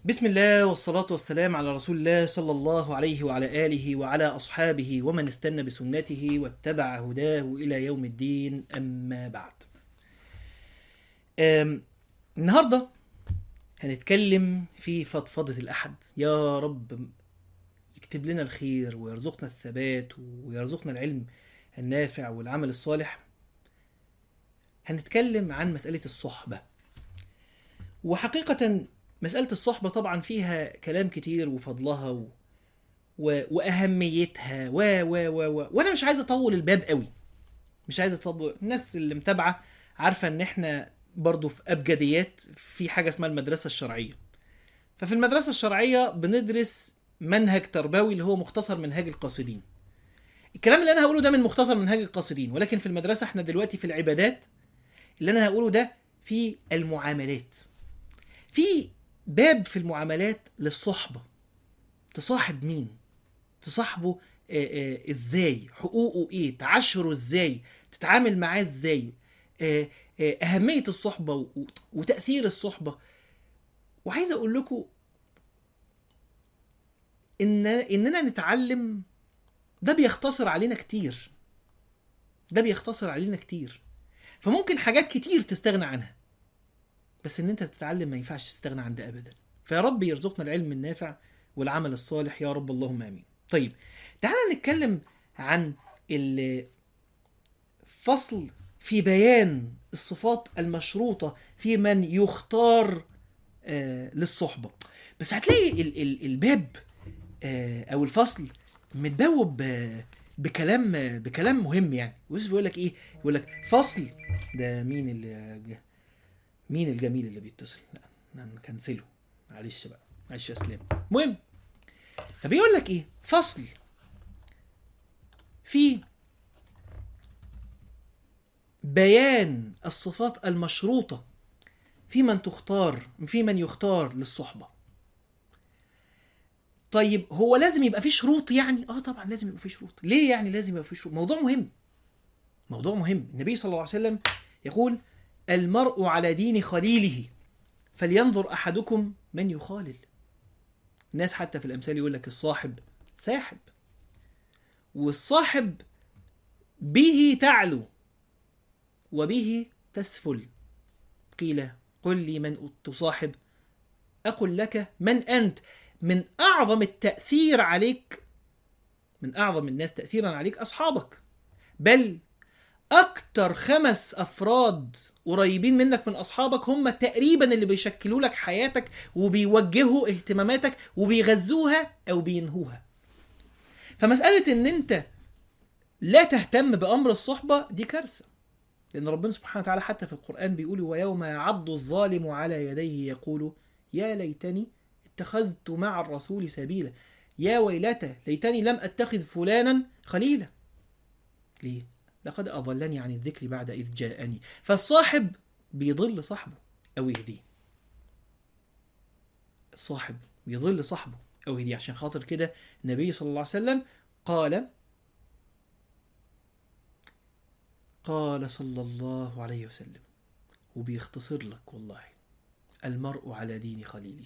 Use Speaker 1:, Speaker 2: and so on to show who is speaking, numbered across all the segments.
Speaker 1: بسم الله والصلاة والسلام على رسول الله صلى الله عليه وعلى آله وعلى أصحابه ومن استنى بسنته واتبع هداه إلى يوم الدين أما بعد أم النهاردة هنتكلم في فضفضة الأحد يا رب يكتب لنا الخير ويرزقنا الثبات ويرزقنا العلم النافع والعمل الصالح هنتكلم عن مسألة الصحبة وحقيقة مسألة الصحبة طبعا فيها كلام كتير وفضلها و... و... وأهميتها و... و... و... و... وأنا مش عايز أطول الباب قوي مش عايز أطول الناس اللي متابعة عارفة إن إحنا برضو في أبجديات في حاجة اسمها المدرسة الشرعية ففي المدرسة الشرعية بندرس منهج تربوي اللي هو مختصر منهاج القاصدين الكلام اللي أنا هقوله ده من مختصر منهاج القاصدين ولكن في المدرسة إحنا دلوقتي في العبادات اللي أنا هقوله ده في المعاملات في باب في المعاملات للصحبة تصاحب مين تصاحبه آه، آه، ازاي حقوقه ايه تعاشره ازاي تتعامل معاه ازاي آه، آه، أهمية الصحبة و- وتأثير الصحبة وعايز أقول لكم إن إننا نتعلم ده بيختصر علينا كتير ده بيختصر علينا كتير فممكن حاجات كتير تستغنى عنها بس ان انت تتعلم ما ينفعش تستغنى عن ده ابدا فيا رب يرزقنا العلم النافع والعمل الصالح يا رب اللهم امين طيب تعالى نتكلم عن الفصل في بيان الصفات المشروطة في من يختار آه للصحبة بس هتلاقي ال- ال- الباب آه او الفصل متبوب ب- بكلام بكلام مهم يعني بص بيقول لك ايه بيقول لك فصل ده مين اللي جه مين الجميل اللي بيتصل لا انا نكنسله معلش بقى معلش يا اسلام المهم فبيقول لك ايه فصل في بيان الصفات المشروطة في من تختار في من يختار للصحبة طيب هو لازم يبقى فيه شروط يعني اه طبعا لازم يبقى فيه شروط ليه يعني لازم يبقى فيه شروط موضوع مهم موضوع مهم النبي صلى الله عليه وسلم يقول المرء على دين خليله فلينظر احدكم من يخالل الناس حتى في الامثال يقول لك الصاحب ساحب والصاحب به تعلو وبه تسفل قيل قل لي من تصاحب أقل لك من أنت من أعظم التأثير عليك من أعظم الناس تأثيرا عليك أصحابك بل أكتر خمس أفراد قريبين منك من أصحابك هم تقريبا اللي بيشكلوا لك حياتك وبيوجهوا اهتماماتك وبيغذوها أو بينهوها فمسألة إن أنت لا تهتم بأمر الصحبة دي كارثة لأن ربنا سبحانه وتعالى حتى في القرآن بيقول ويوم يعض الظالم على يديه يقول يا ليتني اتخذت مع الرسول سبيلا يا ويلتى ليتني لم أتخذ فلانا خليلا ليه؟ لقد أضلني عن الذكر بعد إذ جاءني فالصاحب بيضل صاحبه أو يهديه الصاحب بيضل صاحبه أو يهديه عشان خاطر كده النبي صلى الله عليه وسلم قال قال صلى الله عليه وسلم وبيختصر لك والله المرء على دين خليله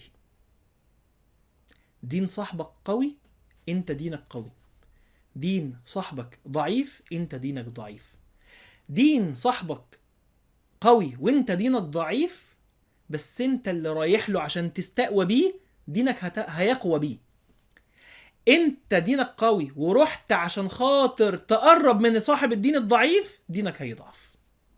Speaker 1: دين صاحبك قوي انت دينك قوي دين صاحبك ضعيف انت دينك ضعيف دين صاحبك قوي وانت دينك ضعيف بس انت اللي رايح له عشان تستقوى بيه دينك هت... هيقوى بيه انت دينك قوي ورحت عشان خاطر تقرب من صاحب الدين الضعيف دينك هيضعف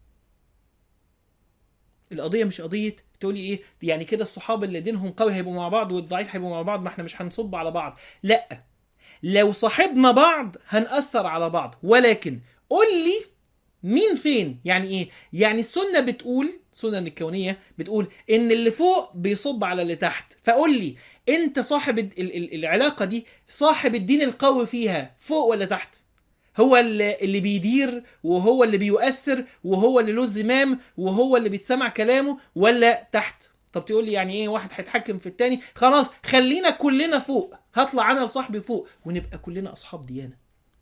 Speaker 1: القضية مش قضية تقولي ايه دي يعني كده الصحاب اللي دينهم قوي هيبقوا مع بعض والضعيف هيبقوا مع بعض ما احنا مش هنصب على بعض لا لو صاحبنا بعض هنأثر على بعض ولكن قول لي مين فين يعني ايه يعني السنة بتقول السنة الكونية بتقول ان اللي فوق بيصب على اللي تحت فقول لي انت صاحب ال- ال- ال- العلاقة دي صاحب الدين القوي فيها فوق ولا تحت هو اللي اللي بيدير وهو اللي بيؤثر وهو اللي له زمام وهو اللي بيتسمع كلامه ولا تحت طب تقول لي يعني ايه واحد هيتحكم في التاني خلاص خلينا كلنا فوق هطلع انا لصاحبي فوق ونبقى كلنا اصحاب ديانه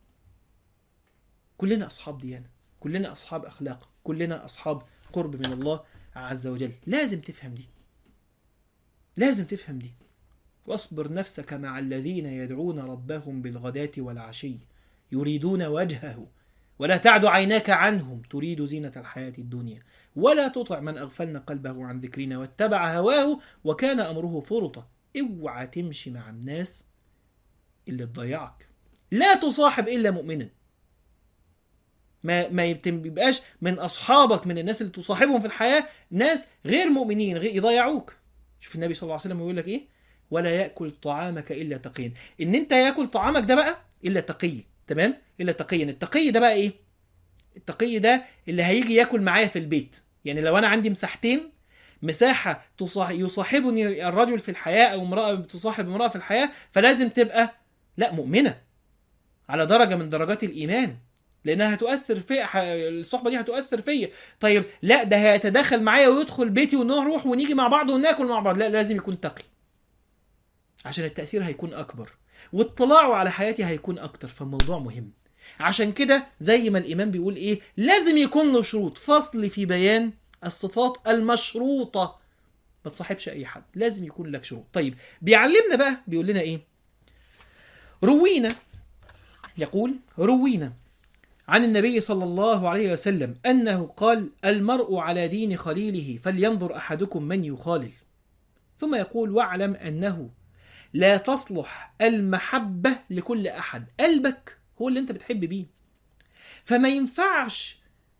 Speaker 1: كلنا اصحاب ديانه كلنا اصحاب اخلاق كلنا اصحاب قرب من الله عز وجل لازم تفهم دي لازم تفهم دي واصبر نفسك مع الذين يدعون ربهم بالغداة والعشي يريدون وجهه ولا تعد عيناك عنهم تريد زينة الحياة الدنيا ولا تطع من أغفلنا قلبه عن ذكرنا واتبع هواه وكان أمره فرطا اوعى تمشي مع الناس اللي تضيعك لا تصاحب إلا مؤمنا ما ما يبقاش من أصحابك من الناس اللي تصاحبهم في الحياة ناس غير مؤمنين غير يضيعوك شوف النبي صلى الله عليه وسلم يقول لك إيه ولا يأكل طعامك إلا تقي إن أنت يأكل طعامك ده بقى إلا تقي تمام إلا تقيا التقي ده بقى إيه التقي ده اللي هيجي ياكل معايا في البيت يعني لو انا عندي مساحتين مساحه تصاح... يصاحبني الرجل في الحياه او امراه تصاحب امراه في الحياه فلازم تبقى لا مؤمنه على درجه من درجات الايمان لانها هتؤثر في ح- الصحبه دي هتؤثر فيا طيب لا ده هيتداخل معايا ويدخل بيتي ونروح ونيجي مع بعض وناكل مع بعض لا لازم يكون تقي عشان التاثير هيكون اكبر واطلاعه على حياتي هيكون اكتر فالموضوع مهم عشان كده زي ما الامام بيقول ايه لازم يكون له شروط فصل في بيان الصفات المشروطه ما تصاحبش اي حد لازم يكون لك شروط طيب بيعلمنا بقى بيقول لنا ايه روينا يقول روينا عن النبي صلى الله عليه وسلم انه قال المرء على دين خليله فلينظر احدكم من يخالل ثم يقول واعلم انه لا تصلح المحبه لكل احد قلبك هو اللي انت بتحب بيه فما ينفعش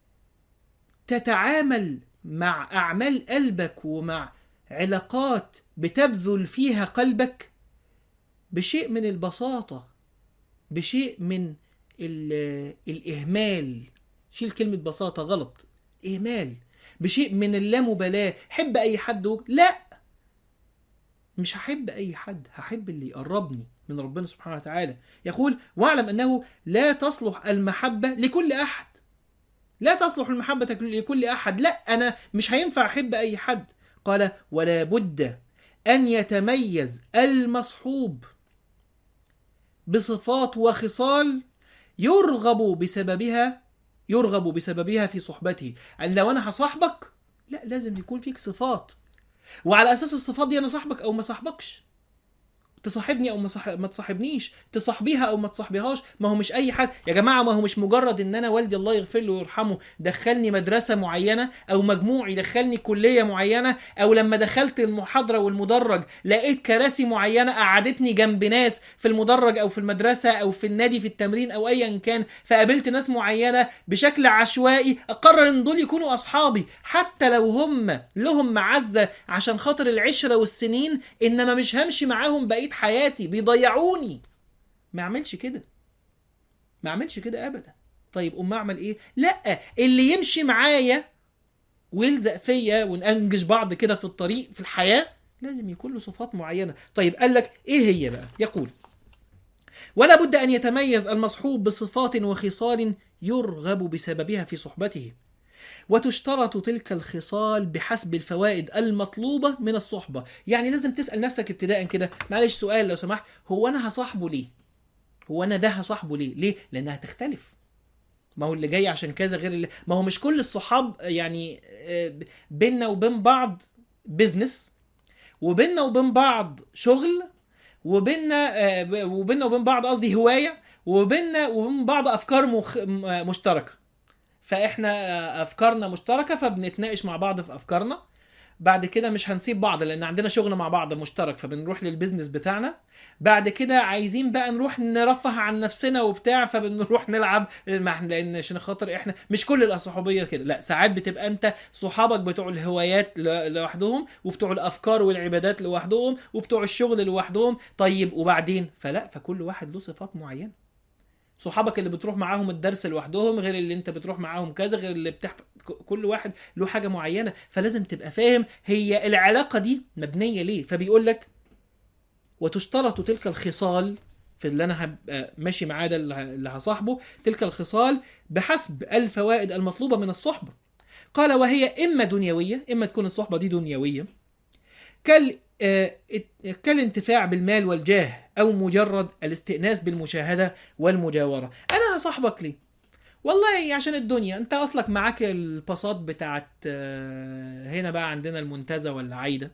Speaker 1: تتعامل مع اعمال قلبك ومع علاقات بتبذل فيها قلبك بشيء من البساطه بشيء من ال- الاهمال شيل كلمه بساطه غلط اهمال بشيء من اللامبالاه حب اي حد وك- لا مش هحب اي حد هحب اللي يقربني من ربنا سبحانه وتعالى يقول واعلم انه لا تصلح المحبه لكل احد لا تصلح المحبه لكل احد لا انا مش هينفع احب اي حد قال ولا بد ان يتميز المصحوب بصفات وخصال يرغب بسببها يرغب بسببها في صحبته يعني لو انا هصاحبك لا لازم يكون فيك صفات وعلى اساس الصفات دي انا صاحبك او ما صاحبكش تصاحبني او ما صح... ما تصاحبنيش تصاحبيها او ما تصاحبيهاش ما هو مش اي حد يا جماعه ما هو مش مجرد ان انا والدي الله يغفر له ويرحمه دخلني مدرسه معينه او مجموع يدخلني كليه معينه او لما دخلت المحاضره والمدرج لقيت كراسي معينه قعدتني جنب ناس في المدرج او في المدرسه او في النادي في التمرين او ايا كان فقابلت ناس معينه بشكل عشوائي اقرر ان دول يكونوا اصحابي حتى لو هم لهم معزه عشان خاطر العشره والسنين انما مش همشي معاهم بقيه حياتي بيضيعوني ما اعملش كده ما اعملش كده ابدا طيب ام اعمل ايه لا اللي يمشي معايا ويلزق فيا وننجش بعض كده في الطريق في الحياه لازم يكون له صفات معينه طيب قال لك ايه هي بقى يقول ولا بد ان يتميز المصحوب بصفات وخصال يرغب بسببها في صحبته وتشترط تلك الخصال بحسب الفوائد المطلوبة من الصحبة يعني لازم تسأل نفسك ابتداء كده معلش سؤال لو سمحت هو أنا هصاحبه ليه هو أنا ده هصاحبه ليه ليه لأنها تختلف ما هو اللي جاي عشان كذا غير اللي ما هو مش كل الصحاب يعني آه، بيننا وبين بعض بيزنس وبيننا وبين بعض شغل وبيننا آه، وبيننا وبين بعض قصدي هواية وبيننا وبين بعض أفكار مخ... م- آه، مشتركة فاحنا افكارنا مشتركه فبنتناقش مع بعض في افكارنا بعد كده مش هنسيب بعض لان عندنا شغل مع بعض مشترك فبنروح للبيزنس بتاعنا بعد كده عايزين بقى نروح نرفه عن نفسنا وبتاع فبنروح نلعب ما احنا لان عشان خاطر احنا مش كل الصحوبيه كده لا ساعات بتبقى انت صحابك بتوع الهوايات ل- لوحدهم وبتوع الافكار والعبادات لوحدهم وبتوع الشغل لوحدهم طيب وبعدين فلا فكل واحد له صفات معينه صحابك اللي بتروح معاهم الدرس لوحدهم غير اللي انت بتروح معاهم كذا غير اللي بتحف... ك- كل واحد له حاجه معينه فلازم تبقى فاهم هي العلاقه دي مبنيه ليه فبيقول لك وتشترط تلك الخصال في اللي انا هبقى ماشي معاه ده اللي ه- اللي هصاحبه تلك الخصال بحسب الفوائد المطلوبه من الصحبه قال وهي اما دنيويه اما تكون الصحبه دي دنيويه كال آه، ات- كالانتفاع بالمال والجاه او مجرد الاستئناس بالمشاهده والمجاوره انا هصاحبك ليه والله عشان الدنيا انت اصلك معاك الباصات بتاعت آه، هنا بقى عندنا المنتزه ولا عايده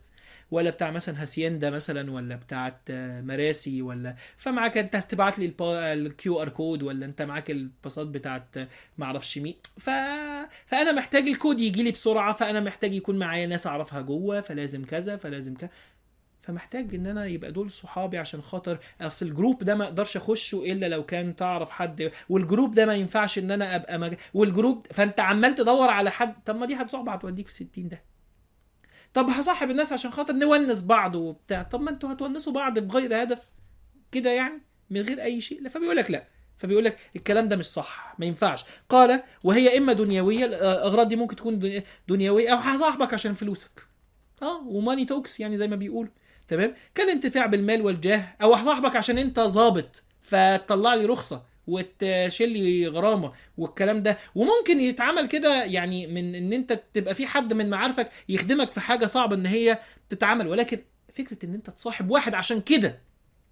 Speaker 1: ولا بتاع مثلا هاسيندا مثلا ولا بتاعت آه، مراسي ولا فمعاك انت تبعت لي الكيو ار كود ولا انت معاك الباصات بتاعت آه، معرفش مين ف... فانا محتاج الكود يجي لي بسرعه فانا محتاج يكون معايا ناس اعرفها جوه فلازم كذا فلازم كذا فمحتاج ان انا يبقى دول صحابي عشان خاطر اصل الجروب ده ما اقدرش اخشه الا لو كان تعرف حد والجروب ده ما ينفعش ان انا ابقى مج... والجروب فانت عمال تدور على حد طب ما دي هتصعب هتوديك في 60 ده طب هصاحب الناس عشان خاطر نونس بعض وبتاع طب ما انتوا هتونسوا بعض بغير هدف كده يعني من غير اي شيء لا فبيقول لك لا فبيقول لك الكلام ده مش صح ما ينفعش قال وهي اما دنيويه الاغراض دي ممكن تكون دني- دنيويه او هصاحبك عشان فلوسك اه وماني توكس يعني زي ما بيقولوا تمام كالانتفاع بالمال والجاه او هصاحبك عشان انت ظابط فتطلع لي رخصه وتشيل لي غرامه والكلام ده وممكن يتعمل كده يعني من ان انت تبقى في حد من معارفك يخدمك في حاجه صعبه ان هي تتعمل ولكن فكره ان انت تصاحب واحد عشان كده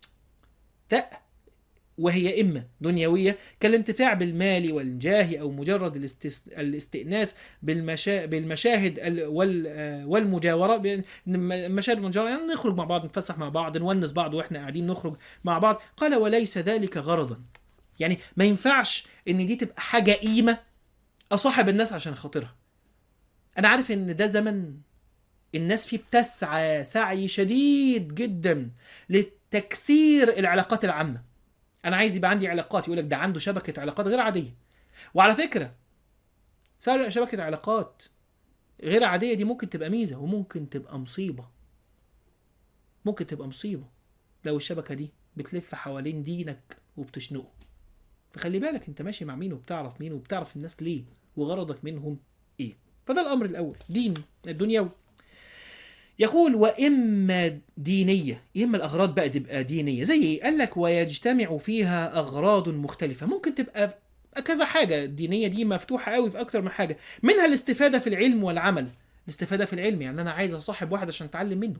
Speaker 1: لا وهي إما دنيوية كالانتفاع بالمال والجاه أو مجرد الاستس... الاستئناس بالمشا... بالمشاهد ال... وال... آه، والمجاورة ب- المشاهد والمجاورة يعني نخرج مع بعض نتفسح مع بعض نونس بعض وإحنا قاعدين نخرج مع بعض قال وليس ذلك غرضا يعني ما ينفعش إن دي تبقى حاجة قيمة أصاحب الناس عشان خاطرها أنا عارف إن ده زمن الناس فيه بتسعى سعي شديد جدا لتكثير العلاقات العامة انا عايز يبقى عندي علاقات يقول لك ده عنده شبكه علاقات غير عاديه وعلى فكره سر- شبكه علاقات غير عاديه دي ممكن تبقى ميزه وممكن تبقى مصيبه ممكن تبقى مصيبه لو الشبكه دي بتلف حوالين دينك وبتشنقه فخلي بالك انت ماشي مع مين وبتعرف مين وبتعرف الناس ليه وغرضك منهم ايه فده الامر الاول دين الدنيوي يقول واما دينيه اما الاغراض بقى تبقى دينيه زي ايه قال لك ويجتمع فيها اغراض مختلفه ممكن تبقى كذا حاجه الدينيه دي مفتوحه قوي في اكتر من حاجه منها الاستفاده في العلم والعمل الاستفاده في العلم يعني انا عايز اصاحب واحد عشان اتعلم منه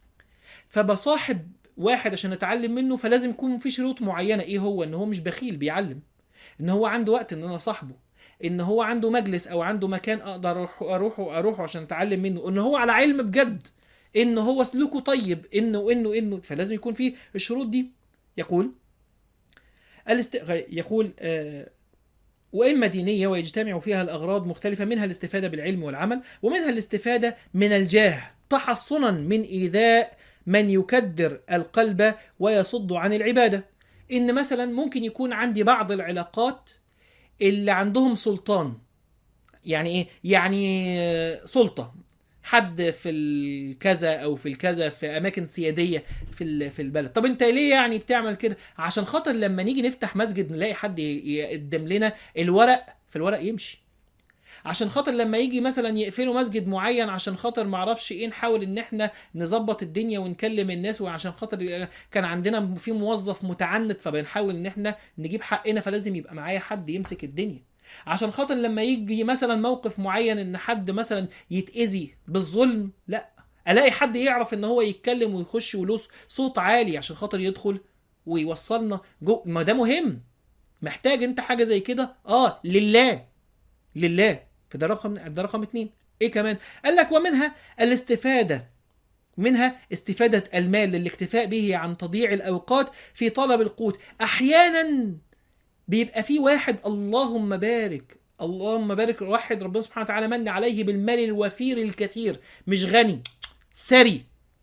Speaker 1: فبصاحب واحد عشان اتعلم منه فلازم يكون في شروط معينه ايه هو ان هو مش بخيل بيعلم ان هو عنده وقت ان انا صاحبه ان هو عنده مجلس او عنده مكان اقدر اروح اروحه اروحه عشان اتعلم منه ان هو على علم بجد ان هو سلوكه طيب انه وانه انه فلازم يكون فيه الشروط دي يقول الاست... يقول آه واما دينيه ويجتمع فيها الاغراض مختلفه منها الاستفاده بالعلم والعمل ومنها الاستفاده من الجاه تحصنا من ايذاء من يكدر القلب ويصد عن العباده ان مثلا ممكن يكون عندي بعض العلاقات اللي عندهم سلطان يعني ايه يعني آه، سلطه حد في الكذا او في الكذا في اماكن سياديه في ال- في البلد طب انت ليه يعني بتعمل كده عشان خاطر لما نيجي نفتح مسجد نلاقي حد ي- يقدم لنا الورق في الورق يمشي عشان خاطر لما يجي مثلا يقفلوا مسجد معين عشان خاطر معرفش ايه نحاول ان احنا نظبط الدنيا ونكلم الناس وعشان خاطر كان عندنا في موظف متعنت فبنحاول ان احنا نجيب حقنا فلازم يبقى معايا حد يمسك الدنيا عشان خاطر لما يجي مثلا موقف معين ان حد مثلا يتأذي بالظلم لا الاقي حد يعرف ان هو يتكلم ويخش وله صوت عالي عشان خاطر يدخل ويوصلنا جو ما ده مهم محتاج انت حاجه زي كده اه لله لله فده رقم ده رقم اتنين ايه كمان قال لك ومنها الاستفاده منها استفادة المال للاكتفاء به عن تضييع الأوقات في طلب القوت أحيانا بيبقى في واحد اللهم بارك اللهم بارك واحد ربنا سبحانه وتعالى من عليه بالمال الوفير الكثير مش غني ثري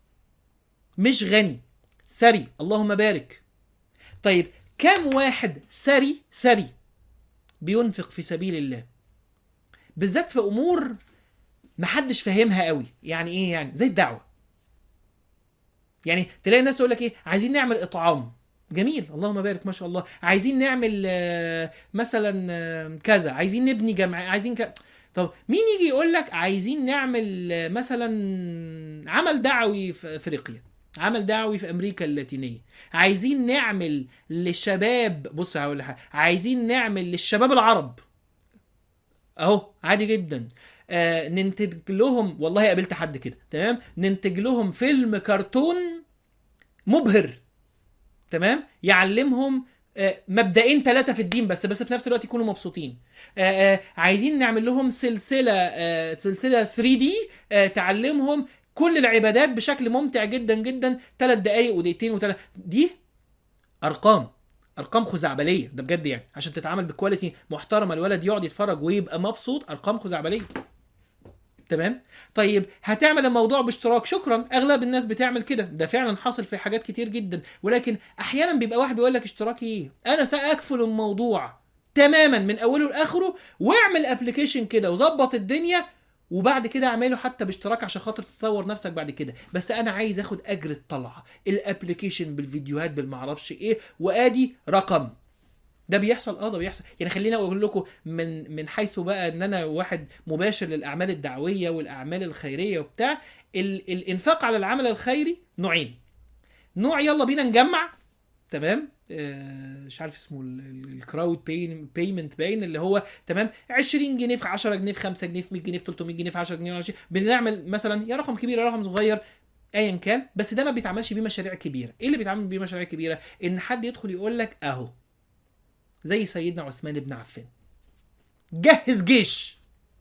Speaker 1: مش غني ثري اللهم بارك طيب كم واحد ثري ثري بينفق في سبيل الله بالذات في امور محدش فاهمها قوي يعني ايه يعني زي الدعوه يعني تلاقي الناس تقول لك ايه عايزين نعمل اطعام جميل اللهم بارك ما شاء الله عايزين نعمل آه، مثلا آه، كذا عايزين نبني جمع عايزين ك... طب مين يجي يقول لك عايزين نعمل آه، مثلا عمل دعوي في افريقيا عمل دعوي في امريكا اللاتينيه عايزين نعمل للشباب بص هقول لك حاجة. عايزين نعمل للشباب العرب اهو عادي جدا آه ننتج لهم والله قابلت حد كده تمام ننتج لهم فيلم كرتون مبهر تمام يعلمهم آه، مبدئين ثلاثة في الدين بس بس في نفس الوقت يكونوا مبسوطين آه، آه، عايزين نعمل لهم سلسلة آه، سلسلة 3 دي تعلمهم كل العبادات بشكل ممتع جدا جدا ثلاث دقائق ودقيقتين وثلاث دي ارقام ارقام خزعبليه ده بجد يعني عشان تتعامل بكواليتي محترمه الولد يقعد يتفرج ويبقى مبسوط ارقام خزعبليه تمام طيب هتعمل الموضوع باشتراك شكرا اغلب الناس بتعمل كده ده فعلا حاصل في حاجات كتير جدا ولكن احيانا بيبقى واحد بيقول لك اشتراكي ايه انا ساكفل الموضوع تماما من اوله لاخره واعمل ابلكيشن كده وظبط الدنيا وبعد كده اعمله حتى باشتراك عشان خاطر تطور نفسك بعد كده بس انا عايز اخد اجر الطلعه الابلكيشن بالفيديوهات بالمعرفش ايه وادي رقم ده بيحصل اه ده بيحصل يعني خليني اقول لكم من من حيث بقى ان انا واحد مباشر للاعمال الدعويه والاعمال الخيريه وبتاع ال الانفاق على العمل الخيري نوعين نوع يلا بينا نجمع تمام آه، مش عارف اسمه الكراود بيمنت باين اللي هو تمام 20 جنيه في 10 جنيه في 5 جنيه في 100 جنيه في 300 جنيه في 10 جنيه 20 بنعمل مثلا يا رقم كبير يا رقم صغير ايا كان بس ده ما بيتعملش بيه مشاريع كبيره ايه اللي بيتعمل بيه مشاريع كبيره ان حد يدخل يقول لك اهو زي سيدنا عثمان بن عفان جهز جيش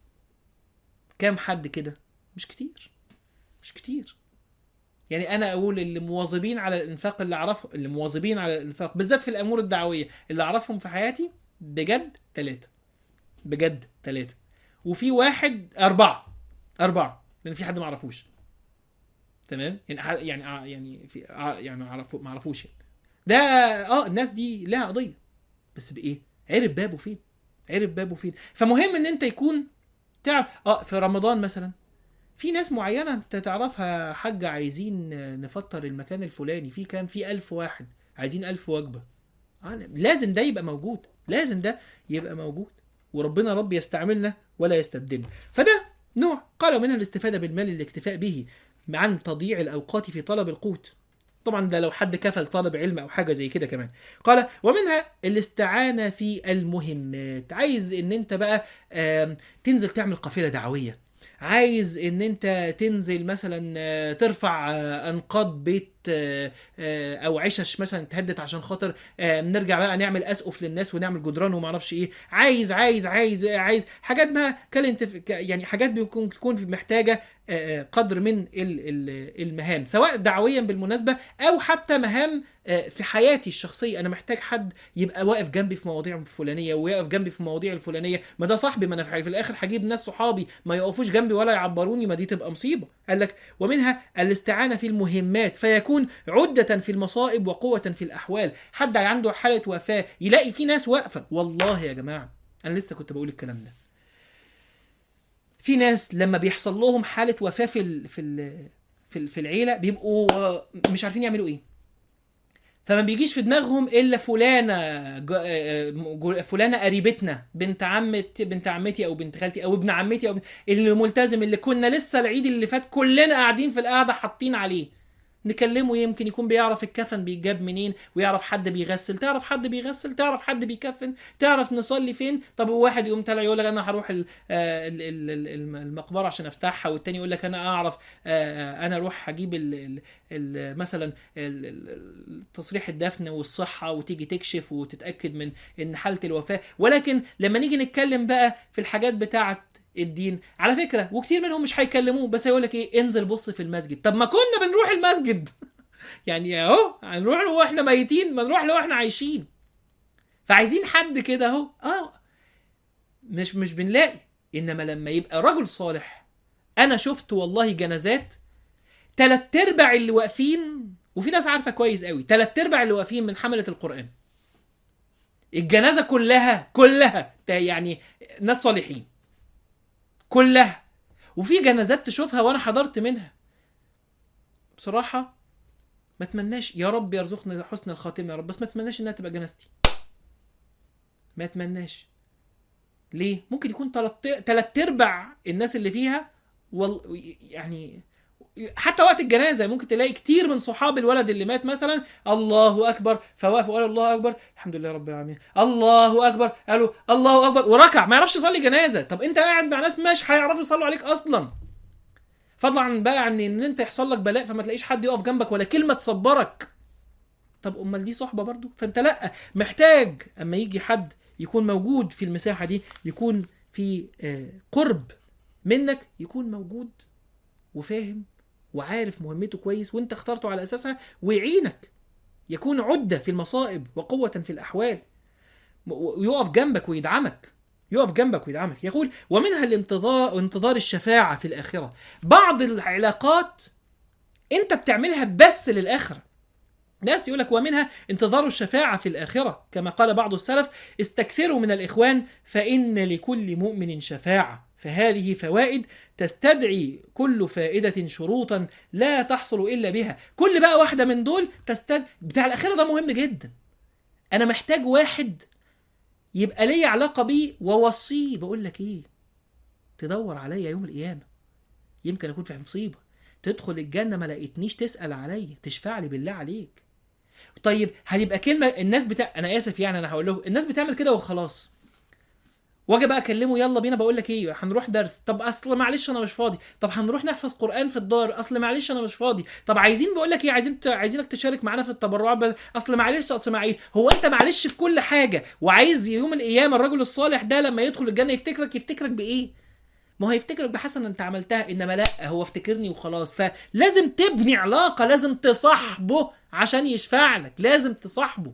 Speaker 1: كام حد كده مش كتير مش كتير يعني انا اقول اللي مواظبين على الانفاق اللي اعرفه اللي مواظبين على الانفاق بالذات في الامور الدعويه اللي اعرفهم في حياتي بجد ثلاثه بجد ثلاثه وفي واحد اربعه اربعه لان في حد ما اعرفوش تمام يعني ع- يعني ع- يعني في ع- يعني اعرف ما اعرفوش يعني. ده اه الناس دي لها قضيه بس بايه عرف بابه فين عرف بابه فين فمهم ان انت يكون تعرف اه في رمضان مثلا في ناس معينة انت تعرفها حاجة عايزين نفطر المكان الفلاني في كام في ألف واحد عايزين ألف وجبة آه لازم ده يبقى موجود لازم ده يبقى موجود وربنا رب يستعملنا ولا يستبدلنا فده نوع قالوا منها الاستفادة بالمال الاكتفاء به عن تضييع الأوقات في طلب القوت طبعا ده لو حد كفل طالب علم او حاجه زي كده كمان قال ومنها الاستعانه في المهمات عايز ان انت بقى آم، تنزل تعمل قافله دعويه عايز ان انت تنزل مثلا آه، ترفع آه، انقاض بيت آه، آه، او عشش مثلا تهدد عشان خاطر آه، نرجع بقى نعمل اسقف للناس ونعمل جدران وما اعرفش ايه عايز عايز عايز عايز حاجات ما كانت يعني حاجات بيكون تكون محتاجه آه، آه، قدر من ال- ال- المهام سواء دعويا بالمناسبه او حتى مهام آه، في حياتي الشخصيه انا محتاج حد يبقى واقف جنبي في مواضيع الفلانيه ويقف جنبي في المواضيع الفلانيه ما ده صاحبي ما انا في الاخر هجيب ناس صحابي ما يقفوش جنبي ولا يعبروني ما دي تبقى مصيبه قال لك ومنها الاستعانه في المهمات فيكون عده في المصائب وقوه في الاحوال حد عنده حاله وفاه يلاقي في ناس واقفه والله يا جماعه انا لسه كنت بقول الكلام ده في ناس لما بيحصل لهم حاله وفاه في ال في ال في ال- في العيله بيبقوا آه، مش عارفين يعملوا ايه فما بيجيش في دماغهم الا فلانه ج- آه، ج- فلانه قريبتنا بنت عمة بنت عمتي او بنت خالتي او ابن عمتي او اللي ملتزم اللي كنا لسه العيد اللي فات كلنا قاعدين في القعده حاطين عليه نكلمه يمكن يكون بيعرف الكفن بيجاب منين ويعرف حد بيغسل تعرف حد بيغسل تعرف حد بيكفن تعرف نصلي فين طب واحد يقوم طالع يقول لك انا هروح ال- آه، ال- ال- ال- المقبره عشان افتحها والتاني يقول لك انا اعرف آه، انا اروح هجيب ال- ال- ال- مثلا ال- ال- تصريح الدفن والصحه وتيجي تكشف وتتاكد من ان حاله الوفاه ولكن لما نيجي نتكلم بقى في الحاجات بتاعه الدين على فكره وكتير منهم مش هيكلموه بس هيقول لك ايه انزل بص في المسجد طب ما كنا بنروح المسجد يعني اهو هنروح له واحنا ميتين ما نروح له واحنا عايشين فعايزين حد كده اهو اه مش مش بنلاقي انما لما يبقى رجل صالح انا شفت والله جنازات تلات ارباع اللي واقفين وفي ناس عارفه كويس قوي تلات ارباع اللي واقفين من حمله القران الجنازه كلها كلها تا- يعني ناس صالحين كلها وفي جنازات تشوفها وانا حضرت منها بصراحه ما اتمناش يا رب يرزقنا حسن الخاتمه يا رب بس ما اتمناش انها تبقى جنازتي ما اتمناش ليه ممكن يكون تلات تلات ارباع الناس اللي فيها وال... يعني حتى وقت الجنازه ممكن تلاقي كتير من صحاب الولد اللي مات مثلا الله اكبر فوقفوا قالوا الله اكبر الحمد لله رب العالمين الله اكبر قالوا الله اكبر وركع ما يعرفش يصلي جنازه طب انت قاعد مع ناس مش هيعرفوا يصلوا عليك اصلا فضلا عن بقى عن ان انت يحصل لك بلاء فما تلاقيش حد يقف جنبك ولا كلمه تصبرك طب امال دي صحبه برضو فانت لا محتاج اما يجي حد يكون موجود في المساحه دي يكون في آه، قرب منك يكون موجود وفاهم وعارف مهمته كويس وانت اخترته على اساسها ويعينك يكون عده في المصائب وقوه في الاحوال ويقف جنبك ويدعمك يقف جنبك ويدعمك يقول ومنها الانتظار انتظار الشفاعه في الاخره بعض العلاقات انت بتعملها بس للاخره ناس يقول لك ومنها انتظار الشفاعة في الآخرة كما قال بعض السلف استكثروا من الإخوان فإن لكل مؤمن شفاعة فهذه فوائد تستدعي كل فائدة شروطا لا تحصل إلا بها كل بقى واحدة من دول تستد... بتاع الآخرة ده مهم جدا أنا محتاج واحد يبقى لي علاقة بيه ووصيه بقول لك إيه تدور عليا يوم القيامة يمكن أكون في مصيبة تدخل الجنة ما لقيتنيش تسأل عليا تشفع لي بالله عليك طيب هتبقى كلمه الناس بتاع انا اسف يعني انا هقول لهم الناس بتعمل كده وخلاص واجي بقى اكلمه يلا بينا بقول لك ايه هنروح درس طب اصل معلش انا مش فاضي طب هنروح نحفظ قران في الدار اصل معلش انا مش فاضي طب عايزين بقول لك ايه عايزين عايزينك تشارك معانا في التبرعات بس اصل معلش اصل مع ايه هو انت معلش في كل حاجه وعايز يوم القيامه الرجل الصالح ده لما يدخل الجنه يفتكرك يفتكرك بايه ما هو هيفتكرك بحسنه انت عملتها انما لا هو افتكرني وخلاص فلازم تبني علاقه لازم تصاحبه عشان يشفع لك لازم تصاحبه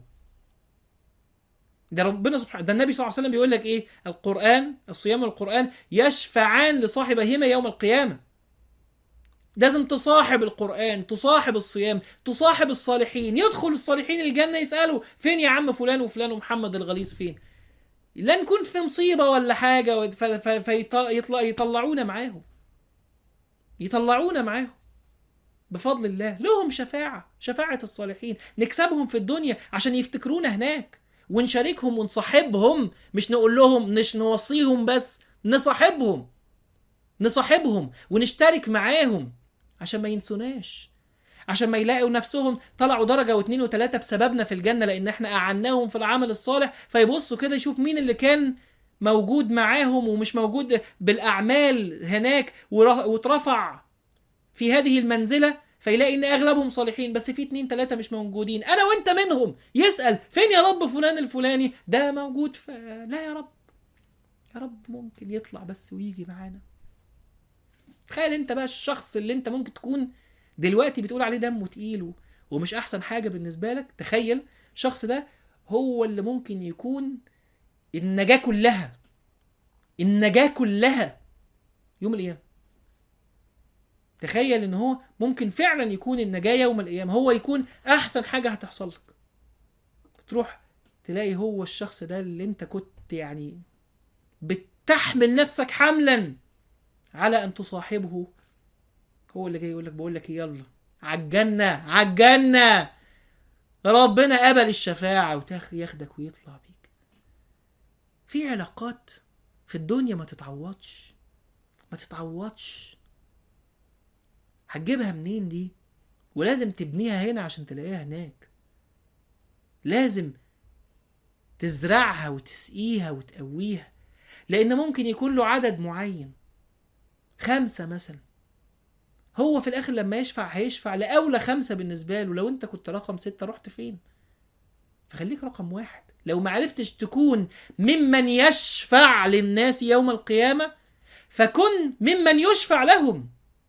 Speaker 1: ده ربنا سبحانه ده النبي صلى الله عليه وسلم بيقول لك ايه القران الصيام والقران يشفعان لصاحبهما يوم القيامه لازم تصاحب القرآن تصاحب الصيام تصاحب الصالحين يدخل الصالحين الجنة يسألوا فين يا عم فلان وفلان ومحمد الغليظ فين لا نكون في مصيبة ولا حاجة فيطلعونا معاهم يطلعونا معاهم بفضل الله لهم شفاعة شفاعة الصالحين نكسبهم في الدنيا عشان يفتكرونا هناك ونشاركهم ونصاحبهم مش نقول لهم مش نوصيهم بس نصاحبهم نصاحبهم ونشترك معاهم عشان ما ينسوناش عشان ما يلاقوا نفسهم طلعوا درجة واثنين وثلاثة بسببنا في الجنة لأن احنا أعناهم في العمل الصالح فيبصوا كده يشوف مين اللي كان موجود معاهم ومش موجود بالأعمال هناك واترفع في هذه المنزلة فيلاقي ان اغلبهم صالحين بس في اتنين تلاتة مش موجودين انا وانت منهم يسأل فين يا رب فلان الفلاني ده موجود ف... لا يا رب يا رب ممكن يطلع بس ويجي معانا تخيل انت بقى الشخص اللي انت ممكن تكون دلوقتي بتقول عليه دمه تقيل ومش احسن حاجه بالنسبه لك تخيل الشخص ده هو اللي ممكن يكون النجاه كلها النجاه كلها يوم القيامه تخيل ان هو ممكن فعلا يكون النجاه يوم القيامه هو يكون احسن حاجه هتحصل لك تروح تلاقي هو الشخص ده اللي انت كنت يعني بتحمل نفسك حملا على ان تصاحبه هو اللي جاي يقول لك بقول لك يلا عالجنة عالجنة ربنا قبل الشفاعة وياخدك ويطلع بيك في علاقات في الدنيا ما تتعوضش ما تتعوضش هتجيبها منين دي ولازم تبنيها هنا عشان تلاقيها هناك لازم تزرعها وتسقيها وتقويها لان ممكن يكون له عدد معين خمسة مثلا هو في الاخر لما يشفع هيشفع لاولى خمسه بالنسبه له لو انت كنت رقم سته رحت فين فخليك رقم واحد لو ما عرفتش تكون ممن يشفع للناس يوم القيامه فكن ممن يشفع لهم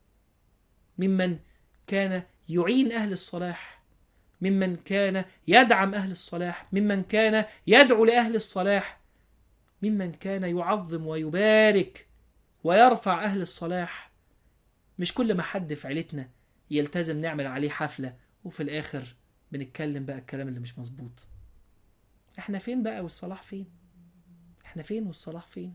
Speaker 1: ممن كان يعين اهل الصلاح ممن كان يدعم اهل الصلاح ممن كان يدعو لاهل الصلاح ممن كان يعظم ويبارك ويرفع اهل الصلاح مش كل ما حد في عيلتنا يلتزم نعمل عليه حفلة وفي الآخر بنتكلم بقى الكلام اللي مش مظبوط احنا فين بقى والصلاح فين احنا فين والصلاح فين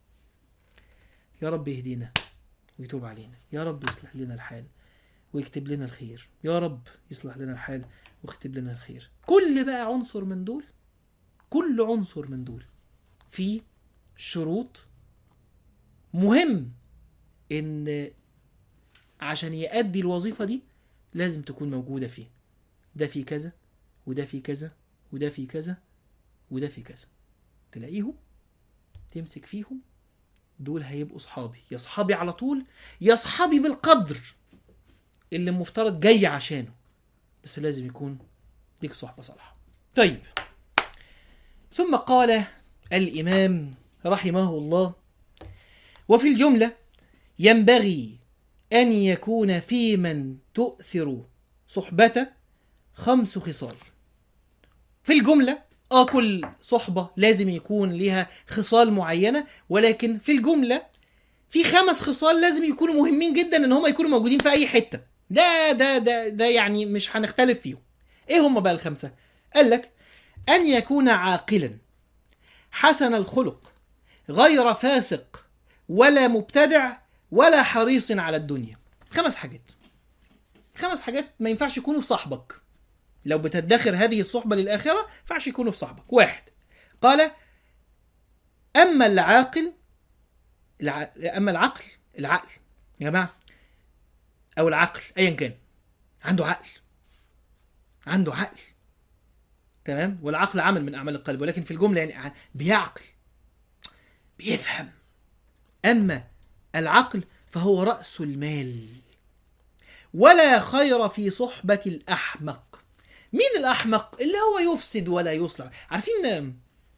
Speaker 1: يا رب يهدينا ويتوب علينا يا رب يصلح لنا الحال ويكتب لنا الخير يا رب يصلح لنا الحال ويكتب لنا الخير كل بقى عنصر من دول كل عنصر من دول في شروط مهم ان عشان يأدي الوظيفة دي لازم تكون موجودة فيه ده في كذا وده في كذا وده في كذا وده في كذا تلاقيهم تمسك فيهم دول هيبقوا صحابي يا صحابي على طول يا صحابي بالقدر اللي المفترض جاي عشانه بس لازم يكون ليك صحبة صالحة طيب ثم قال الإمام رحمه الله وفي الجملة ينبغي أن يكون في من تؤثر صحبته خمس خصال في الجملة اه كل صحبة لازم يكون ليها خصال معينة ولكن في الجملة في خمس خصال لازم يكونوا مهمين جدا ان هم يكونوا موجودين في اي حتة ده ده ده ده يعني مش هنختلف فيهم ايه هم بقى الخمسة قال لك ان يكون عاقلا حسن الخلق غير فاسق ولا مبتدع ولا حريص على الدنيا خمس حاجات خمس حاجات ما ينفعش يكونوا في صاحبك لو بتدخر هذه الصحبة للآخرة ما ينفعش يكونوا في صاحبك واحد قال أما العاقل الع... أما العقل العقل يا جماعة أو العقل أيا كان عنده عقل عنده عقل تمام والعقل عمل من أعمال القلب ولكن في الجملة يعني ع- بيعقل بيفهم أما العقل فهو رأس المال ولا خير في صحبة الأحمق مين الأحمق؟ اللي هو يفسد ولا يصلح عارفين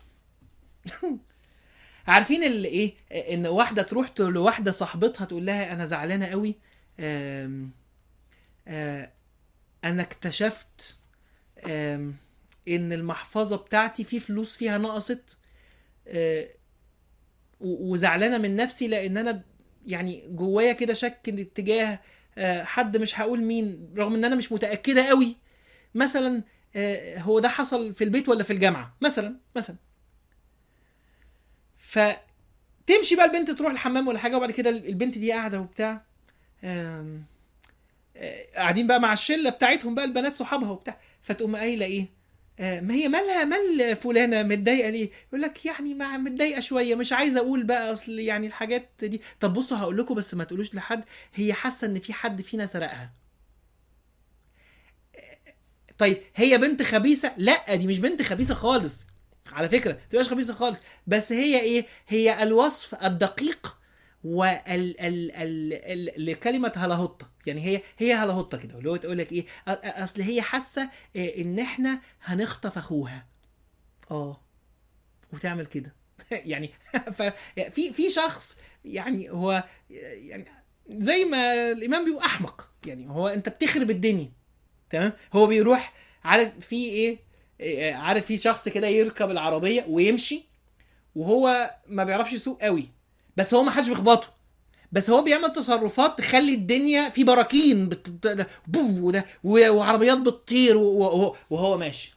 Speaker 1: عارفين اللي ايه ان واحده تروح ت- لواحده صاحبتها تقول لها انا زعلانه قوي آم، آه، انا اكتشفت آم، ان المحفظه بتاعتي في فلوس فيها نقصت آه، و- وزعلانه من نفسي لان انا يعني جوايا كده شك اتجاه آه، حد مش هقول مين رغم ان انا مش متاكده قوي مثلا آه، هو ده حصل في البيت ولا في الجامعه مثلا مثلا فتمشي بقى البنت تروح الحمام ولا حاجه وبعد كده البنت دي قاعده وبتاع آم، آه، قاعدين بقى مع الشله بتاعتهم بقى البنات صحابها وبتاع فتقوم قايله ايه آه، ما هي مالها مال فلانه متضايقه ليه يقول لك يعني مع متضايقه شويه مش عايزه اقول بقى اصل يعني الحاجات دي طب بصوا هقول لكم بس ما تقولوش لحد هي حاسه ان في حد فينا سرقها طيب هي بنت خبيثه لا دي مش بنت خبيثه خالص على فكره ما تبقاش خبيثه خالص بس هي ايه هي الوصف الدقيق وال ال ال ال لكلمه هلاهوطه يعني هي هي هلاهوطه كده اللي هو تقول لك ايه أ- أ- اصل هي حاسه إيه، ان احنا هنخطف اخوها اه وتعمل كده يعني في في شخص يعني هو يعني زي ما الامام بيقول احمق يعني هو انت بتخرب الدنيا تمام هو بيروح عارف في ايه إيه، عارف في شخص كده يركب العربيه ويمشي وهو ما بيعرفش يسوق قوي بس هو ما حدش بيخبطه بس هو بيعمل تصرفات تخلي الدنيا في براكين بت... ده- بو ده و- وعربيات بتطير و- و- وهو ماشي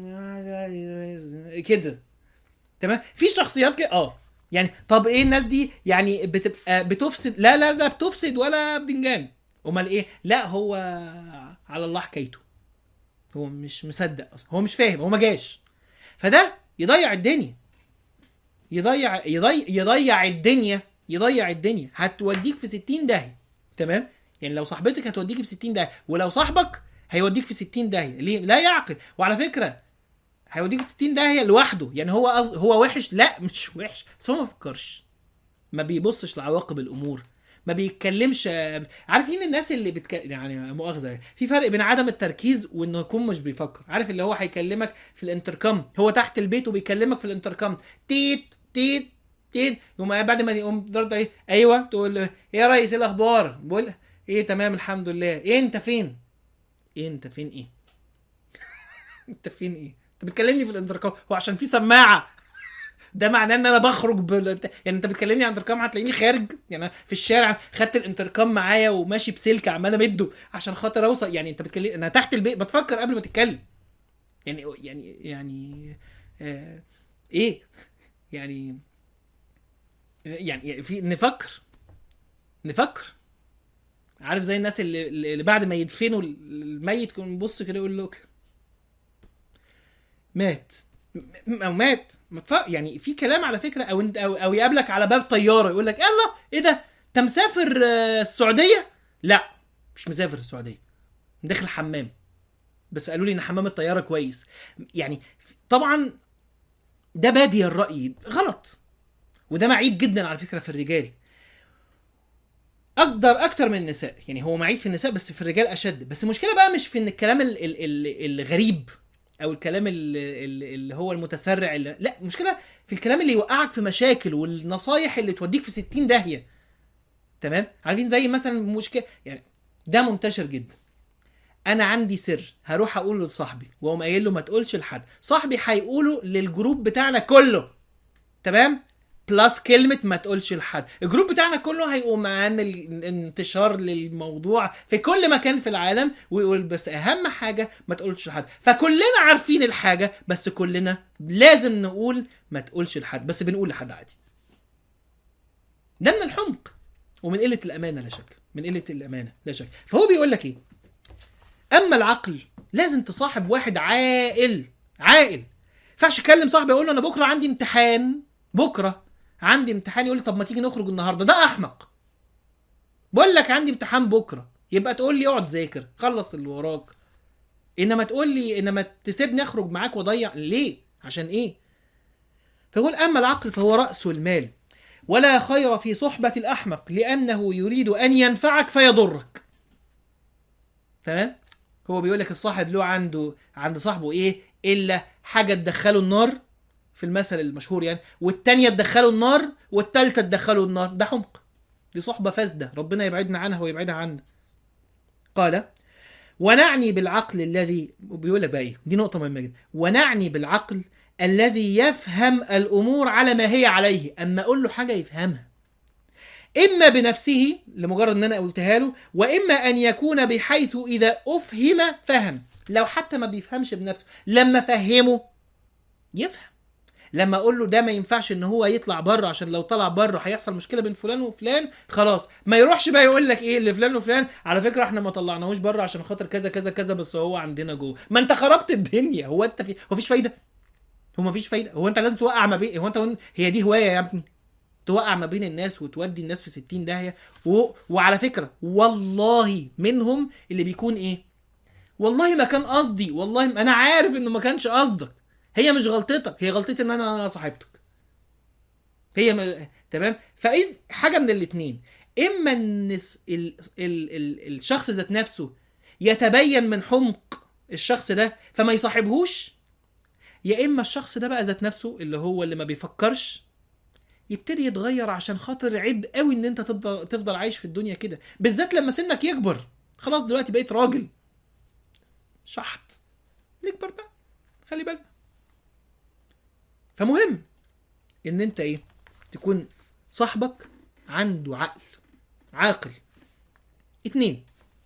Speaker 1: كده تمام في شخصيات كده اه يعني طب ايه الناس دي يعني بتبقى بتفسد لا لا لا بتفسد ولا بدنجان امال ايه لا هو على الله حكايته هو مش مصدق اصلا هو مش فاهم هو ما جاش فده يضيع الدنيا يضيع يضيع يضيع الدنيا يضيع الدنيا هتوديك في 60 داهيه تمام يعني لو صاحبتك هتوديك في 60 داهيه ولو صاحبك هيوديك في 60 داهيه ليه لا يعقل وعلى فكره هيوديك في 60 داهيه لوحده يعني هو أز... هو وحش لا مش وحش بس هو ما فكرش ما بيبصش لعواقب الامور ما بيتكلمش عارفين الناس اللي بتك... يعني مؤاخذه في فرق بين عدم التركيز وانه يكون مش بيفكر عارف اللي هو هيكلمك في الانتركم هو تحت البيت وبيكلمك في الانتركم تيت تيت تيت يقوم بعد ما يقوم ضرب ايه ايوه تقول له ايه يا ريس ايه الاخبار بقول ايه تمام الحمد لله ايه انت فين ايه انت فين ايه انت فين ايه انت بتكلمني في الانتركم هو عشان في سماعه ده معناه ان انا بخرج بال... يعني انت بتكلمني عن انتركم هتلاقيني خارج يعني أنا في الشارع خدت الانتركم معايا وماشي بسلك عمال امده عشان خاطر اوصل يعني انت بتكلم انا تحت البيت بتفكر قبل ما تتكلم يعني يعني يعني آه ايه يعني يعني في نفكر نفكر عارف زي الناس اللي, اللي بعد ما يدفنوا الميت يكون بص كده يقول له مات م- او مات متف- يعني في كلام على فكره او انت او, أو يقابلك على باب طياره يقول لك يلا ايه ده انت مسافر آه، السعوديه لا مش مسافر السعوديه داخل حمام بس قالوا لي ان حمام الطياره كويس يعني طبعا ده بادي الراي غلط وده معيب جدا على فكره في الرجال اقدر اكتر من النساء يعني هو معيب في النساء بس في الرجال اشد بس المشكله بقى مش في ان الكلام ال ال ال الغريب او الكلام ال- ال- اللي هو المتسرع اللي لا المشكله في الكلام اللي يوقعك في مشاكل والنصايح اللي توديك في 60 داهيه تمام عارفين زي مثلا مشكله يعني ده منتشر جدا انا عندي سر هروح اقوله لصاحبي واقوم قايل له ما تقولش لحد صاحبي هيقوله للجروب بتاعنا كله تمام بلس كلمة ما تقولش لحد الجروب بتاعنا كله هيقوم عامل انتشار للموضوع في كل مكان في العالم ويقول بس اهم حاجة ما تقولش لحد فكلنا عارفين الحاجة بس كلنا لازم نقول ما تقولش لحد بس بنقول لحد عادي ده من الحمق ومن قلة الأمانة لا شك من قلة الأمانة لا شك فهو بيقول لك ايه اما العقل لازم تصاحب واحد عاقل عاقل ينفعش اكلم صاحبي اقول له انا بكره عندي امتحان بكره عندي امتحان يقول لي طب ما تيجي نخرج النهارده ده احمق بقول لك عندي امتحان بكره يبقى تقول لي اقعد ذاكر خلص اللي وراك انما تقول لي انما تسيبني اخرج معاك واضيع ليه عشان ايه فيقول اما العقل فهو راس المال ولا خير في صحبه الاحمق لانه يريد ان ينفعك فيضرك تمام هو بيقول لك الصاحب له عنده عند صاحبه ايه الا حاجه تدخله النار في المثل المشهور يعني والتانية تدخله النار والتالتة تدخله النار ده حمق دي صحبة فاسدة ربنا يبعدنا عنها ويبعدها عنا قال ونعني بالعقل الذي بيقول لك بقى ايه دي نقطة مهمة جدا ونعني بالعقل الذي يفهم الأمور على ما هي عليه أما أقول له حاجة يفهمها إما بنفسه لمجرد أن أنا قلتها له وإما أن يكون بحيث إذا أفهم فهم لو حتى ما بيفهمش بنفسه لما فهمه يفهم لما اقول له ده ما ينفعش ان هو يطلع بره عشان لو طلع بره هيحصل مشكله بين فلان وفلان خلاص ما يروحش بقى يقول لك ايه اللي فلان وفلان على فكره احنا ما طلعناهوش بره عشان خاطر كذا كذا كذا بس هو عندنا جوه ما انت خربت الدنيا هو انت في هو مفيش فايده هو مفيش فايده هو انت لازم توقع ما بين هو انت هي دي هوايه يا ابني توقع ما بين الناس وتودي الناس في 60 داهيه و... وعلى فكره والله منهم اللي بيكون ايه والله ما كان قصدي والله ما انا عارف انه ما كانش قصدك هي مش غلطتك هي غلطتي ان انا صاحبتك هي م... تمام فايه حاجه من الاثنين اما ان الس- ال... ال... ال... الشخص ذات نفسه يتبين من حمق الشخص ده فما يصاحبهوش يا اما الشخص ده بقى ذات نفسه اللي هو اللي ما بيفكرش يبتدي يتغير عشان خاطر عيب قوي ان انت تفضل تفضل عايش في الدنيا كده بالذات لما سنك يكبر خلاص دلوقتي بقيت راجل شحط نكبر بقى خلي بالك فمهم ان انت ايه تكون صاحبك عنده عقل عاقل اتنين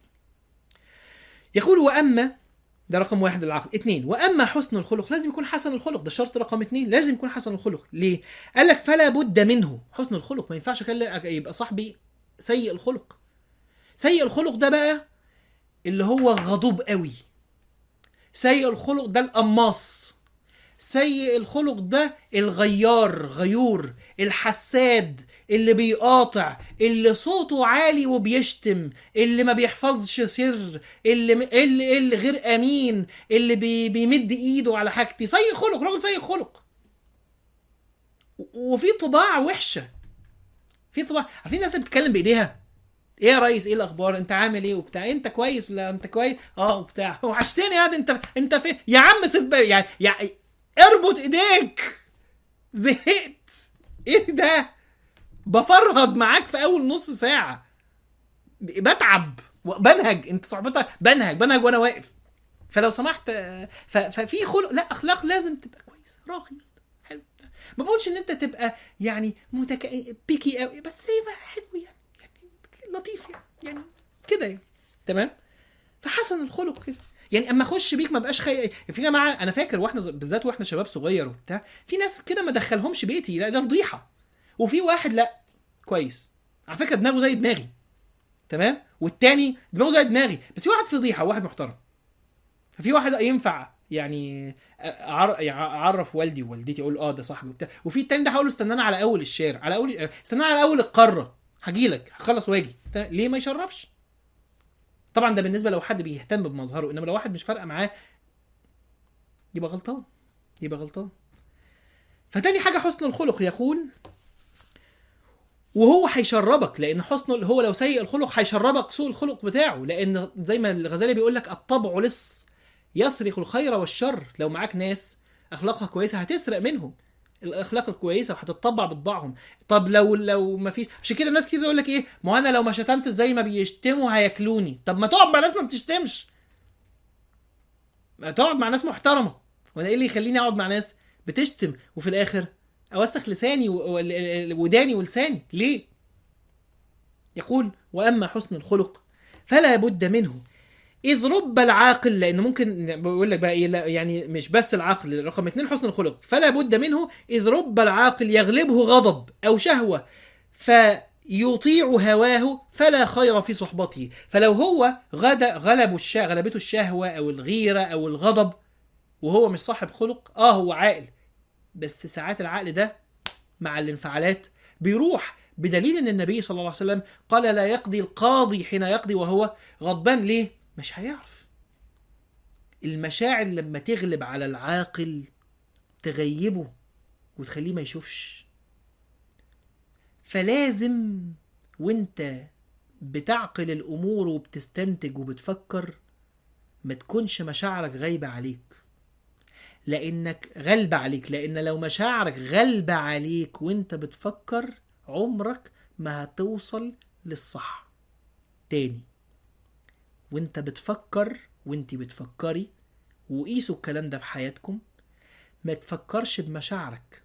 Speaker 1: يقول واما ده رقم واحد العقل اتنين واما حسن الخلق لازم يكون حسن الخلق ده شرط رقم اتنين لازم يكون حسن الخلق ليه قال لك فلا بد منه حسن الخلق ما ينفعش أكل- يبقى صاحبي سيء الخلق سيء الخلق ده بقى اللي هو غضوب قوي سيء الخلق ده القماص سيء الخلق ده الغيار غيور الحساد اللي بيقاطع اللي صوته عالي وبيشتم اللي ما بيحفظش سر اللي اللي, اللي غير امين اللي بي بيمد ايده على حاجتي سيء خلق راجل سيء خلق و- وفي طباع وحشه في طباع عارفين الناس اللي بتتكلم بايديها ايه يا ريس ايه الاخبار انت عامل ايه وبتاع انت كويس ولا انت كويس اه وبتاع وحشتني يا دي انت انت فين يا عم سيب بقى- يعني يعني اربط ايديك زهقت ايه ده بفرهد معاك في اول نص ساعه بتعب بنهج انت صحبتك بنهج بنهج وانا واقف فلو سمحت آه، ف- ففي خلق لا اخلاق لازم تبقى كويسه راقي حلو ما بقولش ان انت تبقى يعني متك... بيكي قوي بس يبقى حلو يعني, يعني لطيف يعني يعني كده يعني تمام فحسن الخلق كده يعني اما اخش بيك ما بقاش خي... في جماعه انا فاكر واحنا ز- بالذات واحنا شباب صغير وبتاع في ناس كده ما دخلهمش بيتي لا ده فضيحه وفي واحد لا كويس على فكره دماغه زي دماغي تمام والتاني دماغه زي دماغي بس في واحد فضيحه وواحد محترم ففي واحد ينفع يعني أعر- اعرف والدي ووالدتي اقول اه ده صاحبي وبتاع وفي التاني ده هقول له استنانا على اول الشارع على اول استنانا على اول القاره هجي لك هخلص واجي تا- ليه ما يشرفش طبعا ده بالنسبه لو حد بيهتم بمظهره انما لو واحد مش فارقه معاه يبقى غلطان يبقى غلطان فتاني حاجه حسن الخلق يقول وهو هيشربك لان حسن هو لو سيء الخلق هيشربك سوء الخلق بتاعه لان زي ما الغزالي بيقول لك الطبع لص يسرق الخير والشر لو معاك ناس اخلاقها كويسه هتسرق منهم الاخلاق الكويسه وهتطبع بطباعهم طب لو لو ما فيش عشان كده ناس كتير يقول لك ايه ما هو انا لو ما شتمت زي ما بيشتموا هياكلوني طب ما تقعد مع ناس ما بتشتمش ما تقعد مع ناس محترمه وانا ايه اللي يخليني اقعد مع ناس بتشتم وفي الاخر اوسخ لساني و- و- وداني ولساني ليه يقول واما حسن الخلق فلا بد منه إذ رب العاقل لأن ممكن بيقول لك بقى إيه لا يعني مش بس العقل رقم اتنين حسن الخلق فلا بد منه إذ رب العاقل يغلبه غضب أو شهوة فيطيع هواه فلا خير في صحبته فلو هو غد غلب الش... غلبته الشهوة أو الغيرة أو الغضب وهو مش صاحب خلق آه هو عاقل بس ساعات العقل ده مع الانفعالات بيروح بدليل ان النبي صلى الله عليه وسلم قال لا يقضي القاضي حين يقضي وهو غضبان ليه مش هيعرف المشاعر لما تغلب على العاقل تغيبه وتخليه ما يشوفش فلازم وانت بتعقل الامور وبتستنتج وبتفكر ما تكونش مشاعرك غايبه عليك لانك غالبه عليك لان لو مشاعرك غالبه عليك وانت بتفكر عمرك ما هتوصل للصح تاني وانت بتفكر وانت بتفكري وقيسوا الكلام ده في حياتكم ما تفكرش بمشاعرك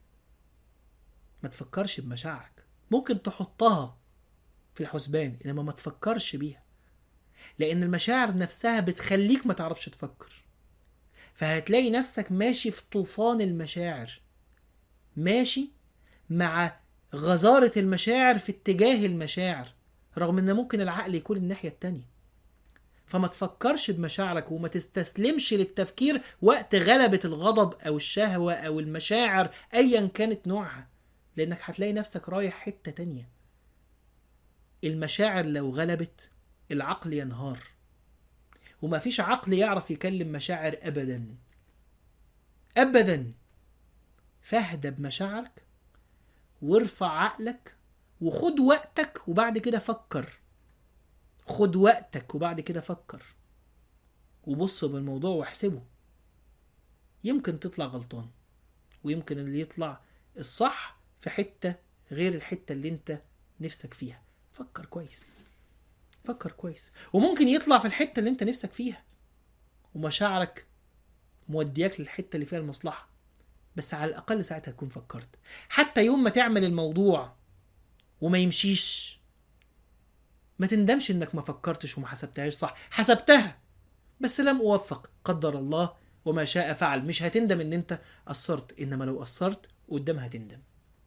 Speaker 1: ما تفكرش بمشاعرك ممكن تحطها في الحسبان انما ما تفكرش بيها لان المشاعر نفسها بتخليك ما تعرفش تفكر فهتلاقي نفسك ماشي في طوفان المشاعر ماشي مع غزارة المشاعر في اتجاه المشاعر رغم ان ممكن العقل يكون الناحية التانية فما تفكرش بمشاعرك وما تستسلمش للتفكير وقت غلبة الغضب او الشهوة او المشاعر ايا كانت نوعها لانك هتلاقي نفسك رايح حتة تانية المشاعر لو غلبت العقل ينهار وما فيش عقل يعرف يكلم مشاعر ابدا ابدا فاهدى بمشاعرك وارفع عقلك وخد وقتك وبعد كده فكر خد وقتك وبعد كده فكر وبص بالموضوع واحسبه يمكن تطلع غلطان ويمكن اللي يطلع الصح في حتة غير الحتة اللي انت نفسك فيها فكر كويس فكر كويس وممكن يطلع في الحتة اللي انت نفسك فيها ومشاعرك مودياك للحتة اللي فيها المصلحة بس على الأقل ساعتها تكون فكرت حتى يوم ما تعمل الموضوع وما يمشيش ما تندمش انك ما فكرتش وما حسبتهاش صح حسبتها بس لم اوفق قدر الله وما شاء فعل مش هتندم ان انت قصرت انما لو قصرت قدام هتندم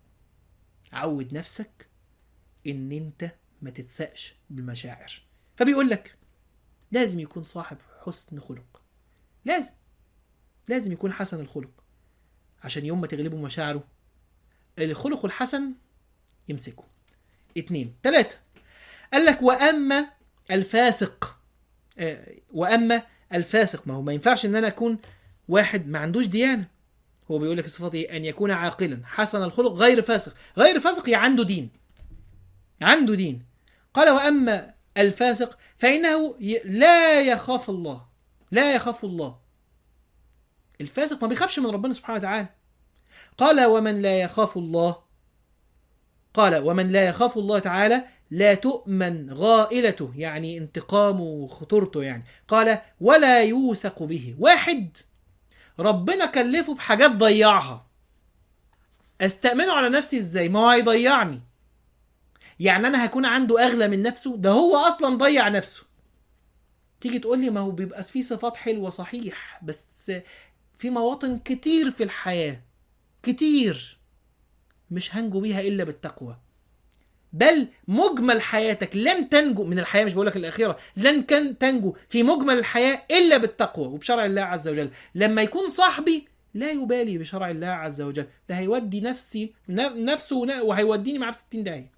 Speaker 1: عود نفسك ان انت ما تتسقش بالمشاعر فبيقول لك لازم يكون صاحب حسن خلق لازم لازم يكون حسن الخلق عشان يوم ما تغلبه مشاعره الخلق الحسن يمسكه اتنين تلاتة قال لك وأما الفاسق آه، وأما الفاسق ما هو ما ينفعش ان انا اكون واحد ما عندوش ديانة هو بيقول لك الصفات ايه ان يكون عاقلا حسن الخلق غير فاسق غير فاسق يعني عنده دين عنده دين قال واما الفاسق فانه ي- لا يخاف الله لا يخاف الله الفاسق ما بيخافش من ربنا سبحانه وتعالى قال ومن لا يخاف الله قال ومن لا يخاف الله تعالى لا تؤمن غائلته يعني انتقامه وخطورته يعني قال ولا يوثق به واحد ربنا كلفه بحاجات ضيعها استأمنه على نفسي ازاي ما هو هيضيعني يعني انا هكون عنده اغلى من نفسه ده هو اصلا ضيع نفسه تيجي تقول لي ما هو بيبقى فيه صفات حلوه صحيح بس في مواطن كتير في الحياه كتير مش هنجو بيها الا بالتقوى بل مجمل حياتك لن تنجو من الحياه مش بقول لك الاخيره لن كان تنجو في مجمل الحياه الا بالتقوى وبشرع الله عز وجل لما يكون صاحبي لا يبالي بشرع الله عز وجل ده هيودي نفسي ن- نفسه ون- وهيوديني معاه في 60 داهيه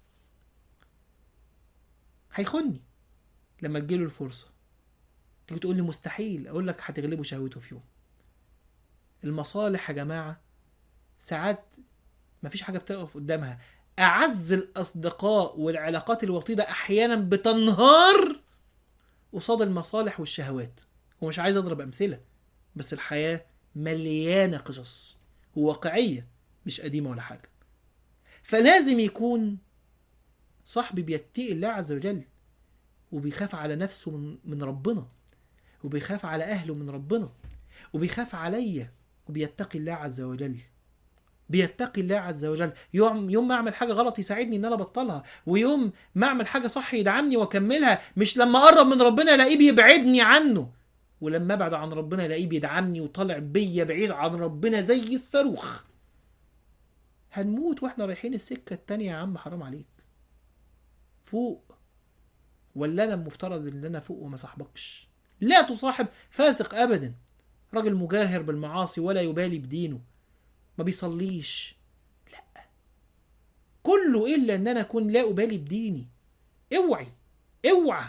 Speaker 1: هيخني لما تجيله الفرصه تيجي تقول لي مستحيل اقول لك هتغلبه شهوته في يوم المصالح يا جماعه ساعات مفيش حاجه بتقف قدامها اعز الاصدقاء والعلاقات الوطيده احيانا بتنهار قصاد المصالح والشهوات ومش عايز اضرب امثله بس الحياه مليانه قصص وواقعيه مش قديمة ولا حاجة فلازم يكون صاحبي بيتقي الله عز وجل وبيخاف على نفسه من, من ربنا وبيخاف على أهله من ربنا وبيخاف عليا وبيتقي الله عز وجل بيتقي الله عز وجل يوم يوم ما اعمل حاجه غلط يساعدني ان انا ابطلها ويوم ما اعمل حاجه صح يدعمني واكملها مش لما اقرب من ربنا الاقيه بيبعدني عنه ولما ابعد عن ربنا الاقيه بيدعمني وطالع بيا بعيد عن ربنا زي الصاروخ هنموت واحنا رايحين السكه التانية يا عم حرام عليك فوق ولا انا المفترض ان انا فوق وما صاحبكش لا تصاحب فاسق ابدا راجل مجاهر بالمعاصي ولا يبالي بدينه ما بيصليش لا كله الا ان انا اكون لا ابالي بديني اوعي اوعى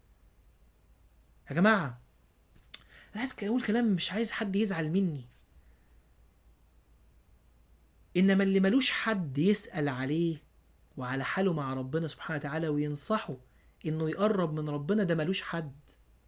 Speaker 1: يا جماعه انا عايز اقول كلام مش عايز حد يزعل مني انما اللي ملوش حد يسال عليه وعلى حاله مع ربنا سبحانه وتعالى وينصحه انه يقرب من ربنا ده ملوش حد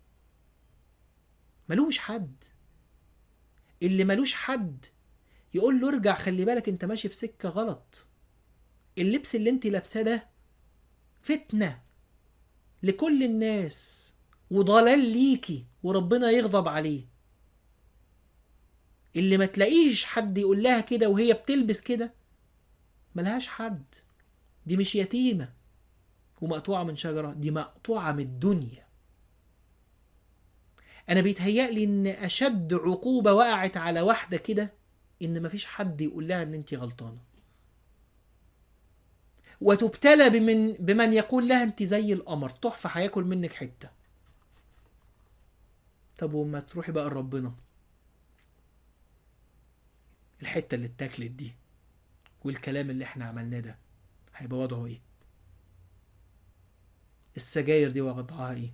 Speaker 1: ملوش حد اللي ملوش حد يقول له ارجع خلي بالك انت ماشي في سكة غلط اللبس اللي انت لابساه ده فتنة لكل الناس وضلال ليكي وربنا يغضب عليه اللي ما تلاقيش حد يقول لها كده وهي بتلبس كده ملهاش حد دي مش يتيمة ومقطوعة من شجرة دي مقطوعة من الدنيا أنا بيتهيألي إن أشد عقوبة وقعت على واحدة كده إن مفيش حد يقول لها إن أنت غلطانة وتبتلى بمن بمن يقول لها أنت زي القمر تحفة هياكل منك حتة طب وما تروحي بقى لربنا الحتة اللي اتاكلت دي والكلام اللي احنا عملناه ده هيبقى وضعه ايه السجاير دي وضعها ايه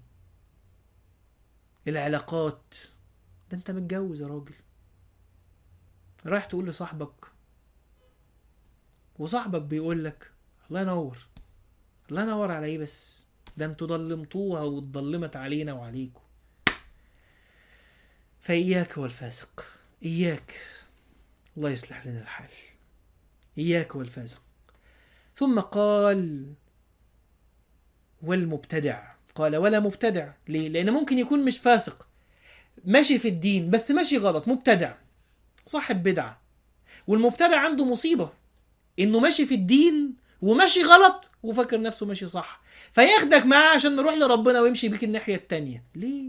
Speaker 1: العلاقات ده انت متجوز يا راجل رايح تقول لصاحبك وصاحبك بيقول لك الله ينور الله ينور على ايه بس ده انتوا ضلمتوها واتضلمت علينا وعليكم فإياك والفاسق إياك الله يصلح لنا الحال إياك والفاسق ثم قال والمبتدع قال ولا مبتدع ليه؟ لأن ممكن يكون مش فاسق ماشي في الدين بس ماشي غلط مبتدع صاحب بدعة والمبتدع عنده مصيبة إنه ماشي في الدين وماشي غلط وفاكر نفسه ماشي صح فياخدك معاه عشان نروح لربنا ويمشي بيك الناحية التانية ليه؟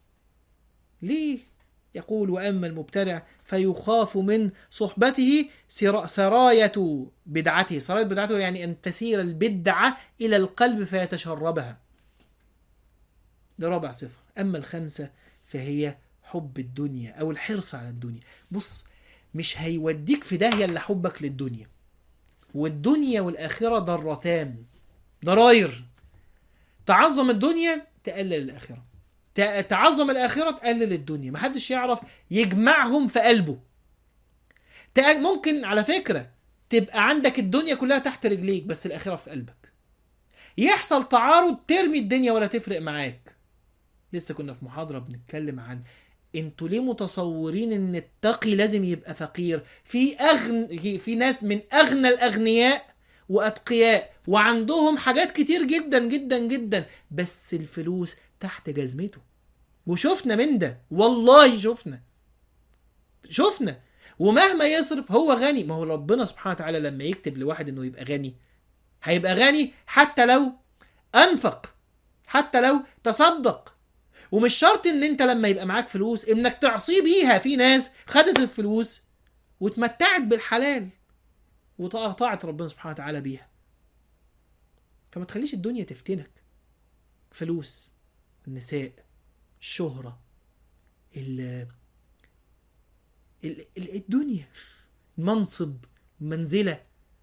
Speaker 1: ليه؟ يقول وأما المبتدع فيخاف من صحبته سر- سراية بدعته سراية بدعته يعني أن تسير البدعة إلى القلب فيتشربها ده رابع صفة أما الخامسة فهي حب الدنيا أو الحرص على الدنيا بص مش هيوديك في داهية إلا حبك للدنيا والدنيا والآخرة ضرتان ضراير تعظم الدنيا تقلل الآخرة ت- تعظم الآخرة تقلل الدنيا محدش يعرف يجمعهم في قلبه تق- ممكن على فكرة تبقى عندك الدنيا كلها تحت رجليك بس الآخرة في قلبك يحصل تعارض ترمي الدنيا ولا تفرق معاك لسه كنا في محاضرة بنتكلم عن انتوا ليه متصورين ان التقي لازم يبقى فقير في اغن في ناس من اغنى الاغنياء واتقياء وعندهم حاجات كتير جدا جدا جدا بس الفلوس تحت جزمته وشفنا من ده والله شفنا شفنا ومهما يصرف هو غني ما هو ربنا سبحانه وتعالى لما يكتب لواحد انه يبقى غني هيبقى غني حتى لو انفق حتى لو تصدق ومش شرط ان انت لما يبقى معاك فلوس انك تعصي بيها في ناس خدت الفلوس واتمتعت بالحلال وطاعت ربنا سبحانه وتعالى بيها فما تخليش الدنيا تفتنك فلوس النساء الشهرة ال ال- ال- الدنيا منصب منزلة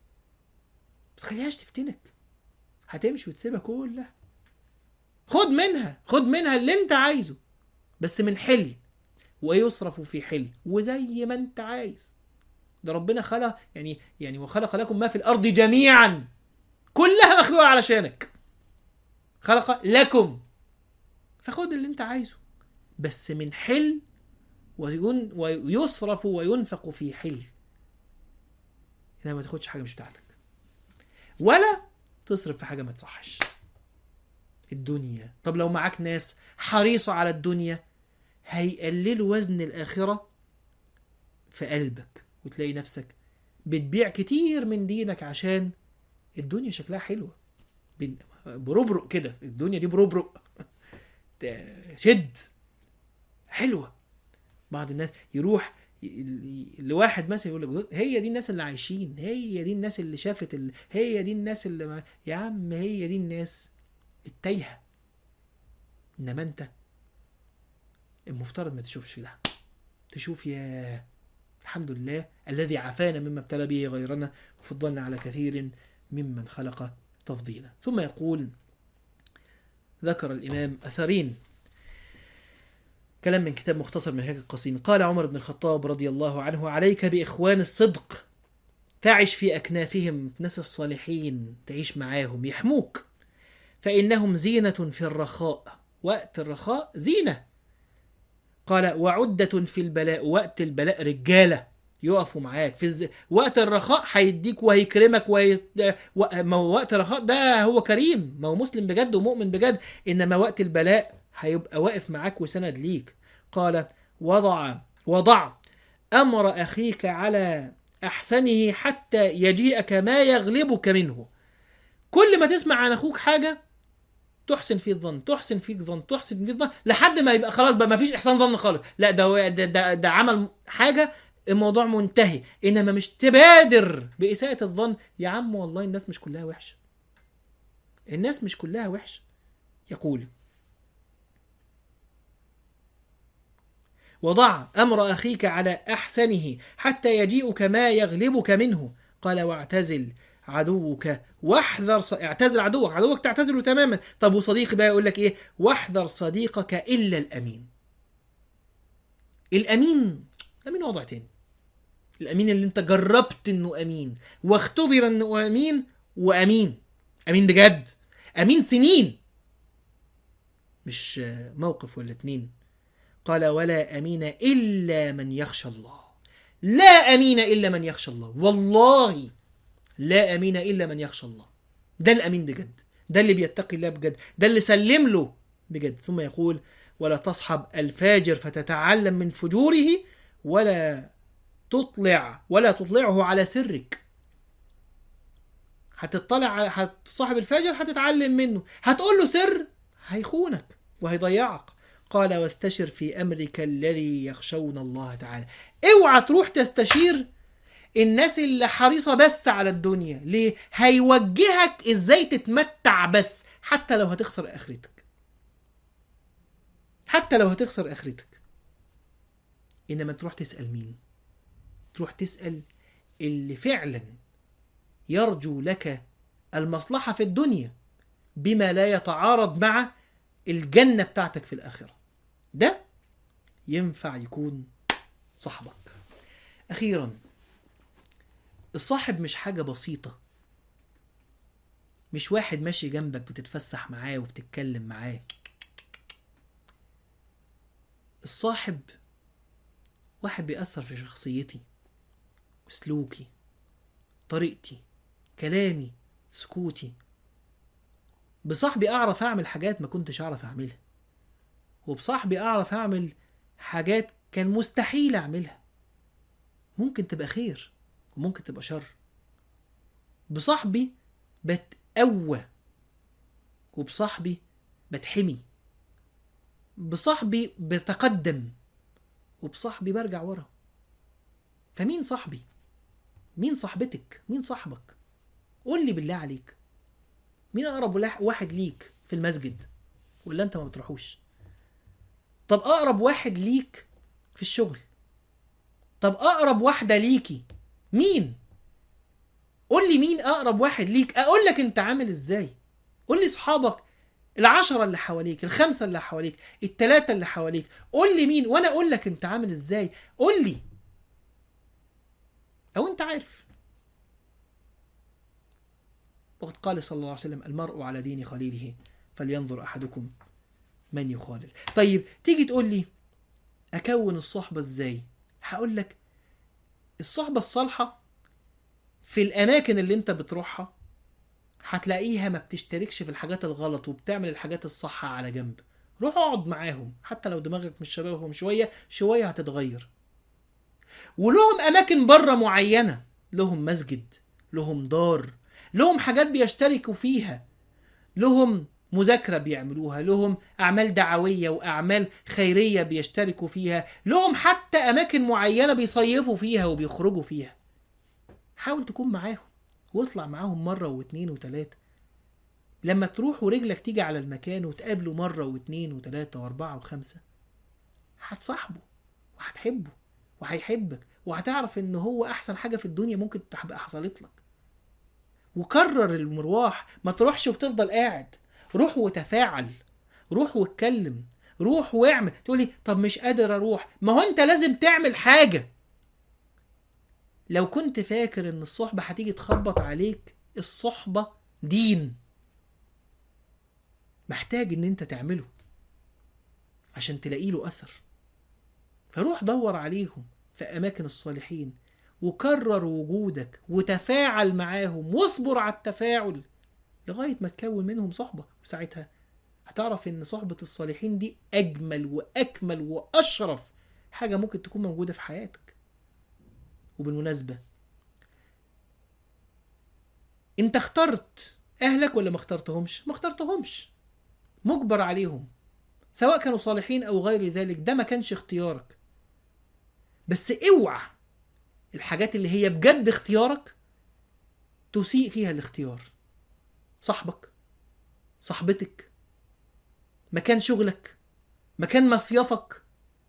Speaker 1: ما تخليهاش تفتنك هتمشي وتسيبها كلها خد منها خد منها اللي انت عايزه بس من حل ويصرف في حل وزي ما انت عايز ده ربنا خلق يعني يعني وخلق لكم ما في الارض جميعا كلها مخلوقه علشانك خلق لكم فخد اللي انت عايزه بس من حل ويون ويصرف وينفق في حل انما ما تاخدش حاجه مش بتاعتك ولا تصرف في حاجه ما تصحش الدنيا طب لو معاك ناس حريصه على الدنيا هيقللوا وزن الاخره في قلبك وتلاقي نفسك بتبيع كتير من دينك عشان الدنيا شكلها حلوه بن- بربرق كده الدنيا دي بربرق شد حلوه بعض الناس يروح ي- ي- لواحد مثلا يقول لك هي دي الناس اللي عايشين هي دي الناس اللي شافت ال... هي دي الناس اللي ما... يا عم هي دي الناس التايهه انما انت المفترض ما تشوفش ده تشوف يا الحمد لله الذي عافانا مما ابتلى به غيرنا وفضلنا على كثير ممن خلق تفضيلا ثم يقول ذكر الإمام أثرين كلام من كتاب مختصر من هيك القصيم قال عمر بن الخطاب رضي الله عنه عليك بإخوان الصدق تعش في أكنافهم ناس الصالحين تعيش معاهم يحموك فإنهم زينة في الرخاء وقت الرخاء زينة قال وعدة في البلاء وقت البلاء رجالة يقفوا معاك في الز... وقت الرخاء هيديك وهيكرمك وهي... و... ما هو وقت الرخاء ده هو كريم ما هو مسلم بجد ومؤمن بجد انما وقت البلاء هيبقى واقف معاك وسند ليك قال وضع وضع امر اخيك على احسنه حتى يجيئك ما يغلبك منه كل ما تسمع عن اخوك حاجه تحسن فيه الظن تحسن فيك ظن تحسن فيه الظن لحد ما يبقى خلاص بقى ما فيش احسان ظن خالص لا ده هو- ده, ده, ده عمل حاجه الموضوع منتهي انما مش تبادر باساءه الظن يا عم والله الناس مش كلها وحشه الناس مش كلها وحشه يقول وضع امر اخيك على احسنه حتى يجيئك ما يغلبك منه قال واعتزل عدوك واحذر ص... اعتزل عدوك عدوك تعتزله تماما طب وصديقي بقى يقول لك ايه واحذر صديقك الا الامين الامين الامين وضع تاني الامين اللي انت جربت انه امين واختبر انه امين وامين امين بجد امين سنين مش آه، موقف ولا اتنين قال ولا امين الا من يخشى الله لا امين الا من يخشى الله والله لا امين الا من يخشى الله ده الامين بجد ده اللي بيتقي الله بجد ده اللي سلم له بجد ثم يقول ولا تصحب الفاجر فتتعلم من فجوره ولا تطلع ولا تطلعه على سرك هتطلع على هتصاحب الفاجر هتتعلم منه هتقول له سر هيخونك وهيضيعك قال واستشر في امرك الذي يخشون الله تعالى اوعى تروح تستشير الناس اللي حريصه بس على الدنيا ليه هيوجهك ازاي تتمتع بس حتى لو هتخسر اخرتك حتى لو هتخسر اخرتك انما تروح تسال مين تروح تسال اللي فعلا يرجو لك المصلحه في الدنيا بما لا يتعارض مع الجنه بتاعتك في الاخره ده ينفع يكون صاحبك اخيرا الصاحب مش حاجه بسيطه مش واحد ماشي جنبك بتتفسح معاه وبتتكلم معاه الصاحب واحد بيأثر في شخصيتي سلوكي طريقتي كلامي سكوتي بصاحبي اعرف اعمل حاجات ما كنتش اعرف اعملها وبصاحبي اعرف اعمل حاجات كان مستحيل اعملها ممكن تبقى خير وممكن تبقى شر بصاحبي بتقوى وبصاحبي بتحمي بصاحبي بتقدم وبصاحبي برجع ورا فمين صاحبي مين صاحبتك مين صاحبك قول لي بالله عليك مين اقرب ولا- واحد ليك في المسجد ولا انت ما بتروحوش طب اقرب واحد ليك في الشغل طب اقرب واحده ليكي مين قول لي مين اقرب واحد ليك اقول لك انت عامل ازاي قول لي صحابك العشرة اللي حواليك الخمسة اللي حواليك التلاتة اللي حواليك قول لي مين وانا اقول لك انت عامل ازاي قول لي او انت عارف وقد قال صلى الله عليه وسلم المرء على دين خليله فلينظر احدكم من يخالل طيب تيجي تقول لي اكون الصحبة ازاي هقول لك الصحبة الصالحة في الاماكن اللي انت بتروحها هتلاقيها ما بتشتركش في الحاجات الغلط وبتعمل الحاجات الصح على جنب روح اقعد معاهم حتى لو دماغك مش شبههم شويه شويه هتتغير ولهم اماكن بره معينه لهم مسجد لهم دار لهم حاجات بيشتركوا فيها لهم مذاكرة بيعملوها لهم أعمال دعوية وأعمال خيرية بيشتركوا فيها لهم حتى أماكن معينة بيصيفوا فيها وبيخرجوا فيها حاول تكون معاهم واطلع معاهم مرة واتنين وتلاتة لما تروح ورجلك تيجي على المكان وتقابله مرة واتنين وتلاتة واربعة وخمسة هتصاحبه وهتحبه وهيحبك وهتعرف ان هو احسن حاجة في الدنيا ممكن تبقى حصلت لك وكرر المروح ما تروحش وتفضل قاعد روح وتفاعل روح واتكلم روح واعمل تقولي طب مش قادر اروح ما هو انت لازم تعمل حاجة لو كنت فاكر ان الصحبة هتيجي تخبط عليك الصحبة دين محتاج ان انت تعمله عشان تلاقي له اثر فروح دور عليهم في اماكن الصالحين وكرر وجودك وتفاعل معاهم واصبر على التفاعل لغاية ما تكون منهم صحبة وساعتها هتعرف ان صحبة الصالحين دي اجمل واكمل واشرف حاجة ممكن تكون موجودة في حياتك وبالمناسبة انت اخترت اهلك ولا ما اخترتهمش ما اخترتهمش مجبر عليهم سواء كانوا صالحين او غير ذلك ده ما كانش اختيارك بس اوعى الحاجات اللي هي بجد اختيارك تسيء فيها الاختيار صاحبك صاحبتك مكان شغلك مكان مصيفك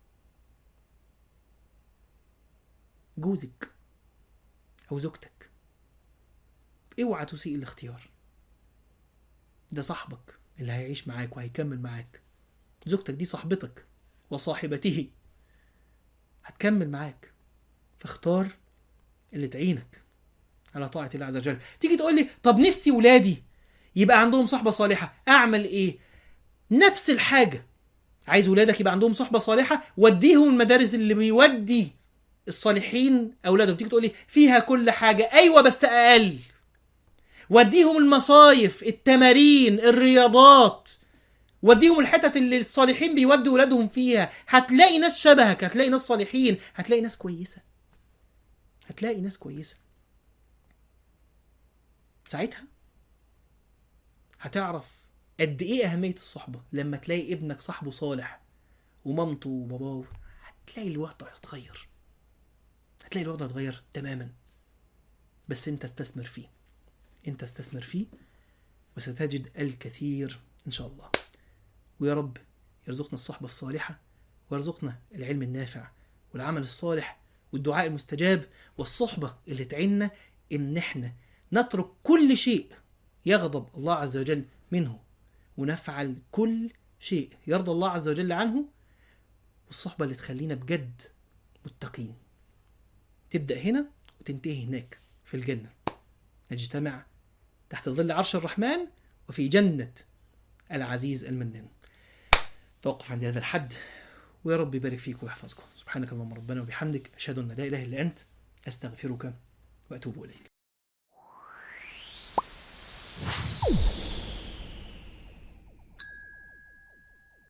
Speaker 1: جوزك او زوجتك اوعى تسيء الاختيار ده صاحبك اللي هيعيش معاك وهيكمل معاك زوجتك دي صاحبتك وصاحبته هتكمل معاك فاختار اللي تعينك على طاعة الله عز وجل تيجي تقول لي طب نفسي ولادي يبقى عندهم صحبة صالحة أعمل إيه نفس الحاجة عايز ولادك يبقى عندهم صحبة صالحة وديهم المدارس اللي بيودي الصالحين أولادهم تيجي تقول لي فيها كل حاجة أيوة بس أقل وديهم المصايف التمارين الرياضات وديهم الحتت اللي الصالحين بيودوا ولادهم فيها هتلاقي ناس شبهك هتلاقي ناس صالحين هتلاقي ناس كويسة هتلاقي ناس كويسة ساعتها هتعرف قد ايه اهمية الصحبة لما تلاقي ابنك صاحبه صالح ومامته وباباه هتلاقي الوضع هيتغير هتلاقي الوضع هيتغير تماما بس انت استثمر فيه انت استثمر فيه وستجد الكثير ان شاء الله ويا رب يرزقنا الصحبة الصالحة ويرزقنا العلم النافع والعمل الصالح والدعاء المستجاب والصحبة اللي تعيننا ان احنا نترك كل شيء يغضب الله عز وجل منه ونفعل كل شيء يرضى الله عز وجل عنه والصحبة اللي تخلينا بجد متقين تبدأ هنا وتنتهي هناك في الجنة نجتمع تحت ظل عرش الرحمن وفي جنة العزيز المنان توقف عند هذا الحد ويا رب يبارك فيك ويحفظكم سبحانك اللهم ربنا وبحمدك أشهد أن لا إله إلا أنت أستغفرك وأتوب إليك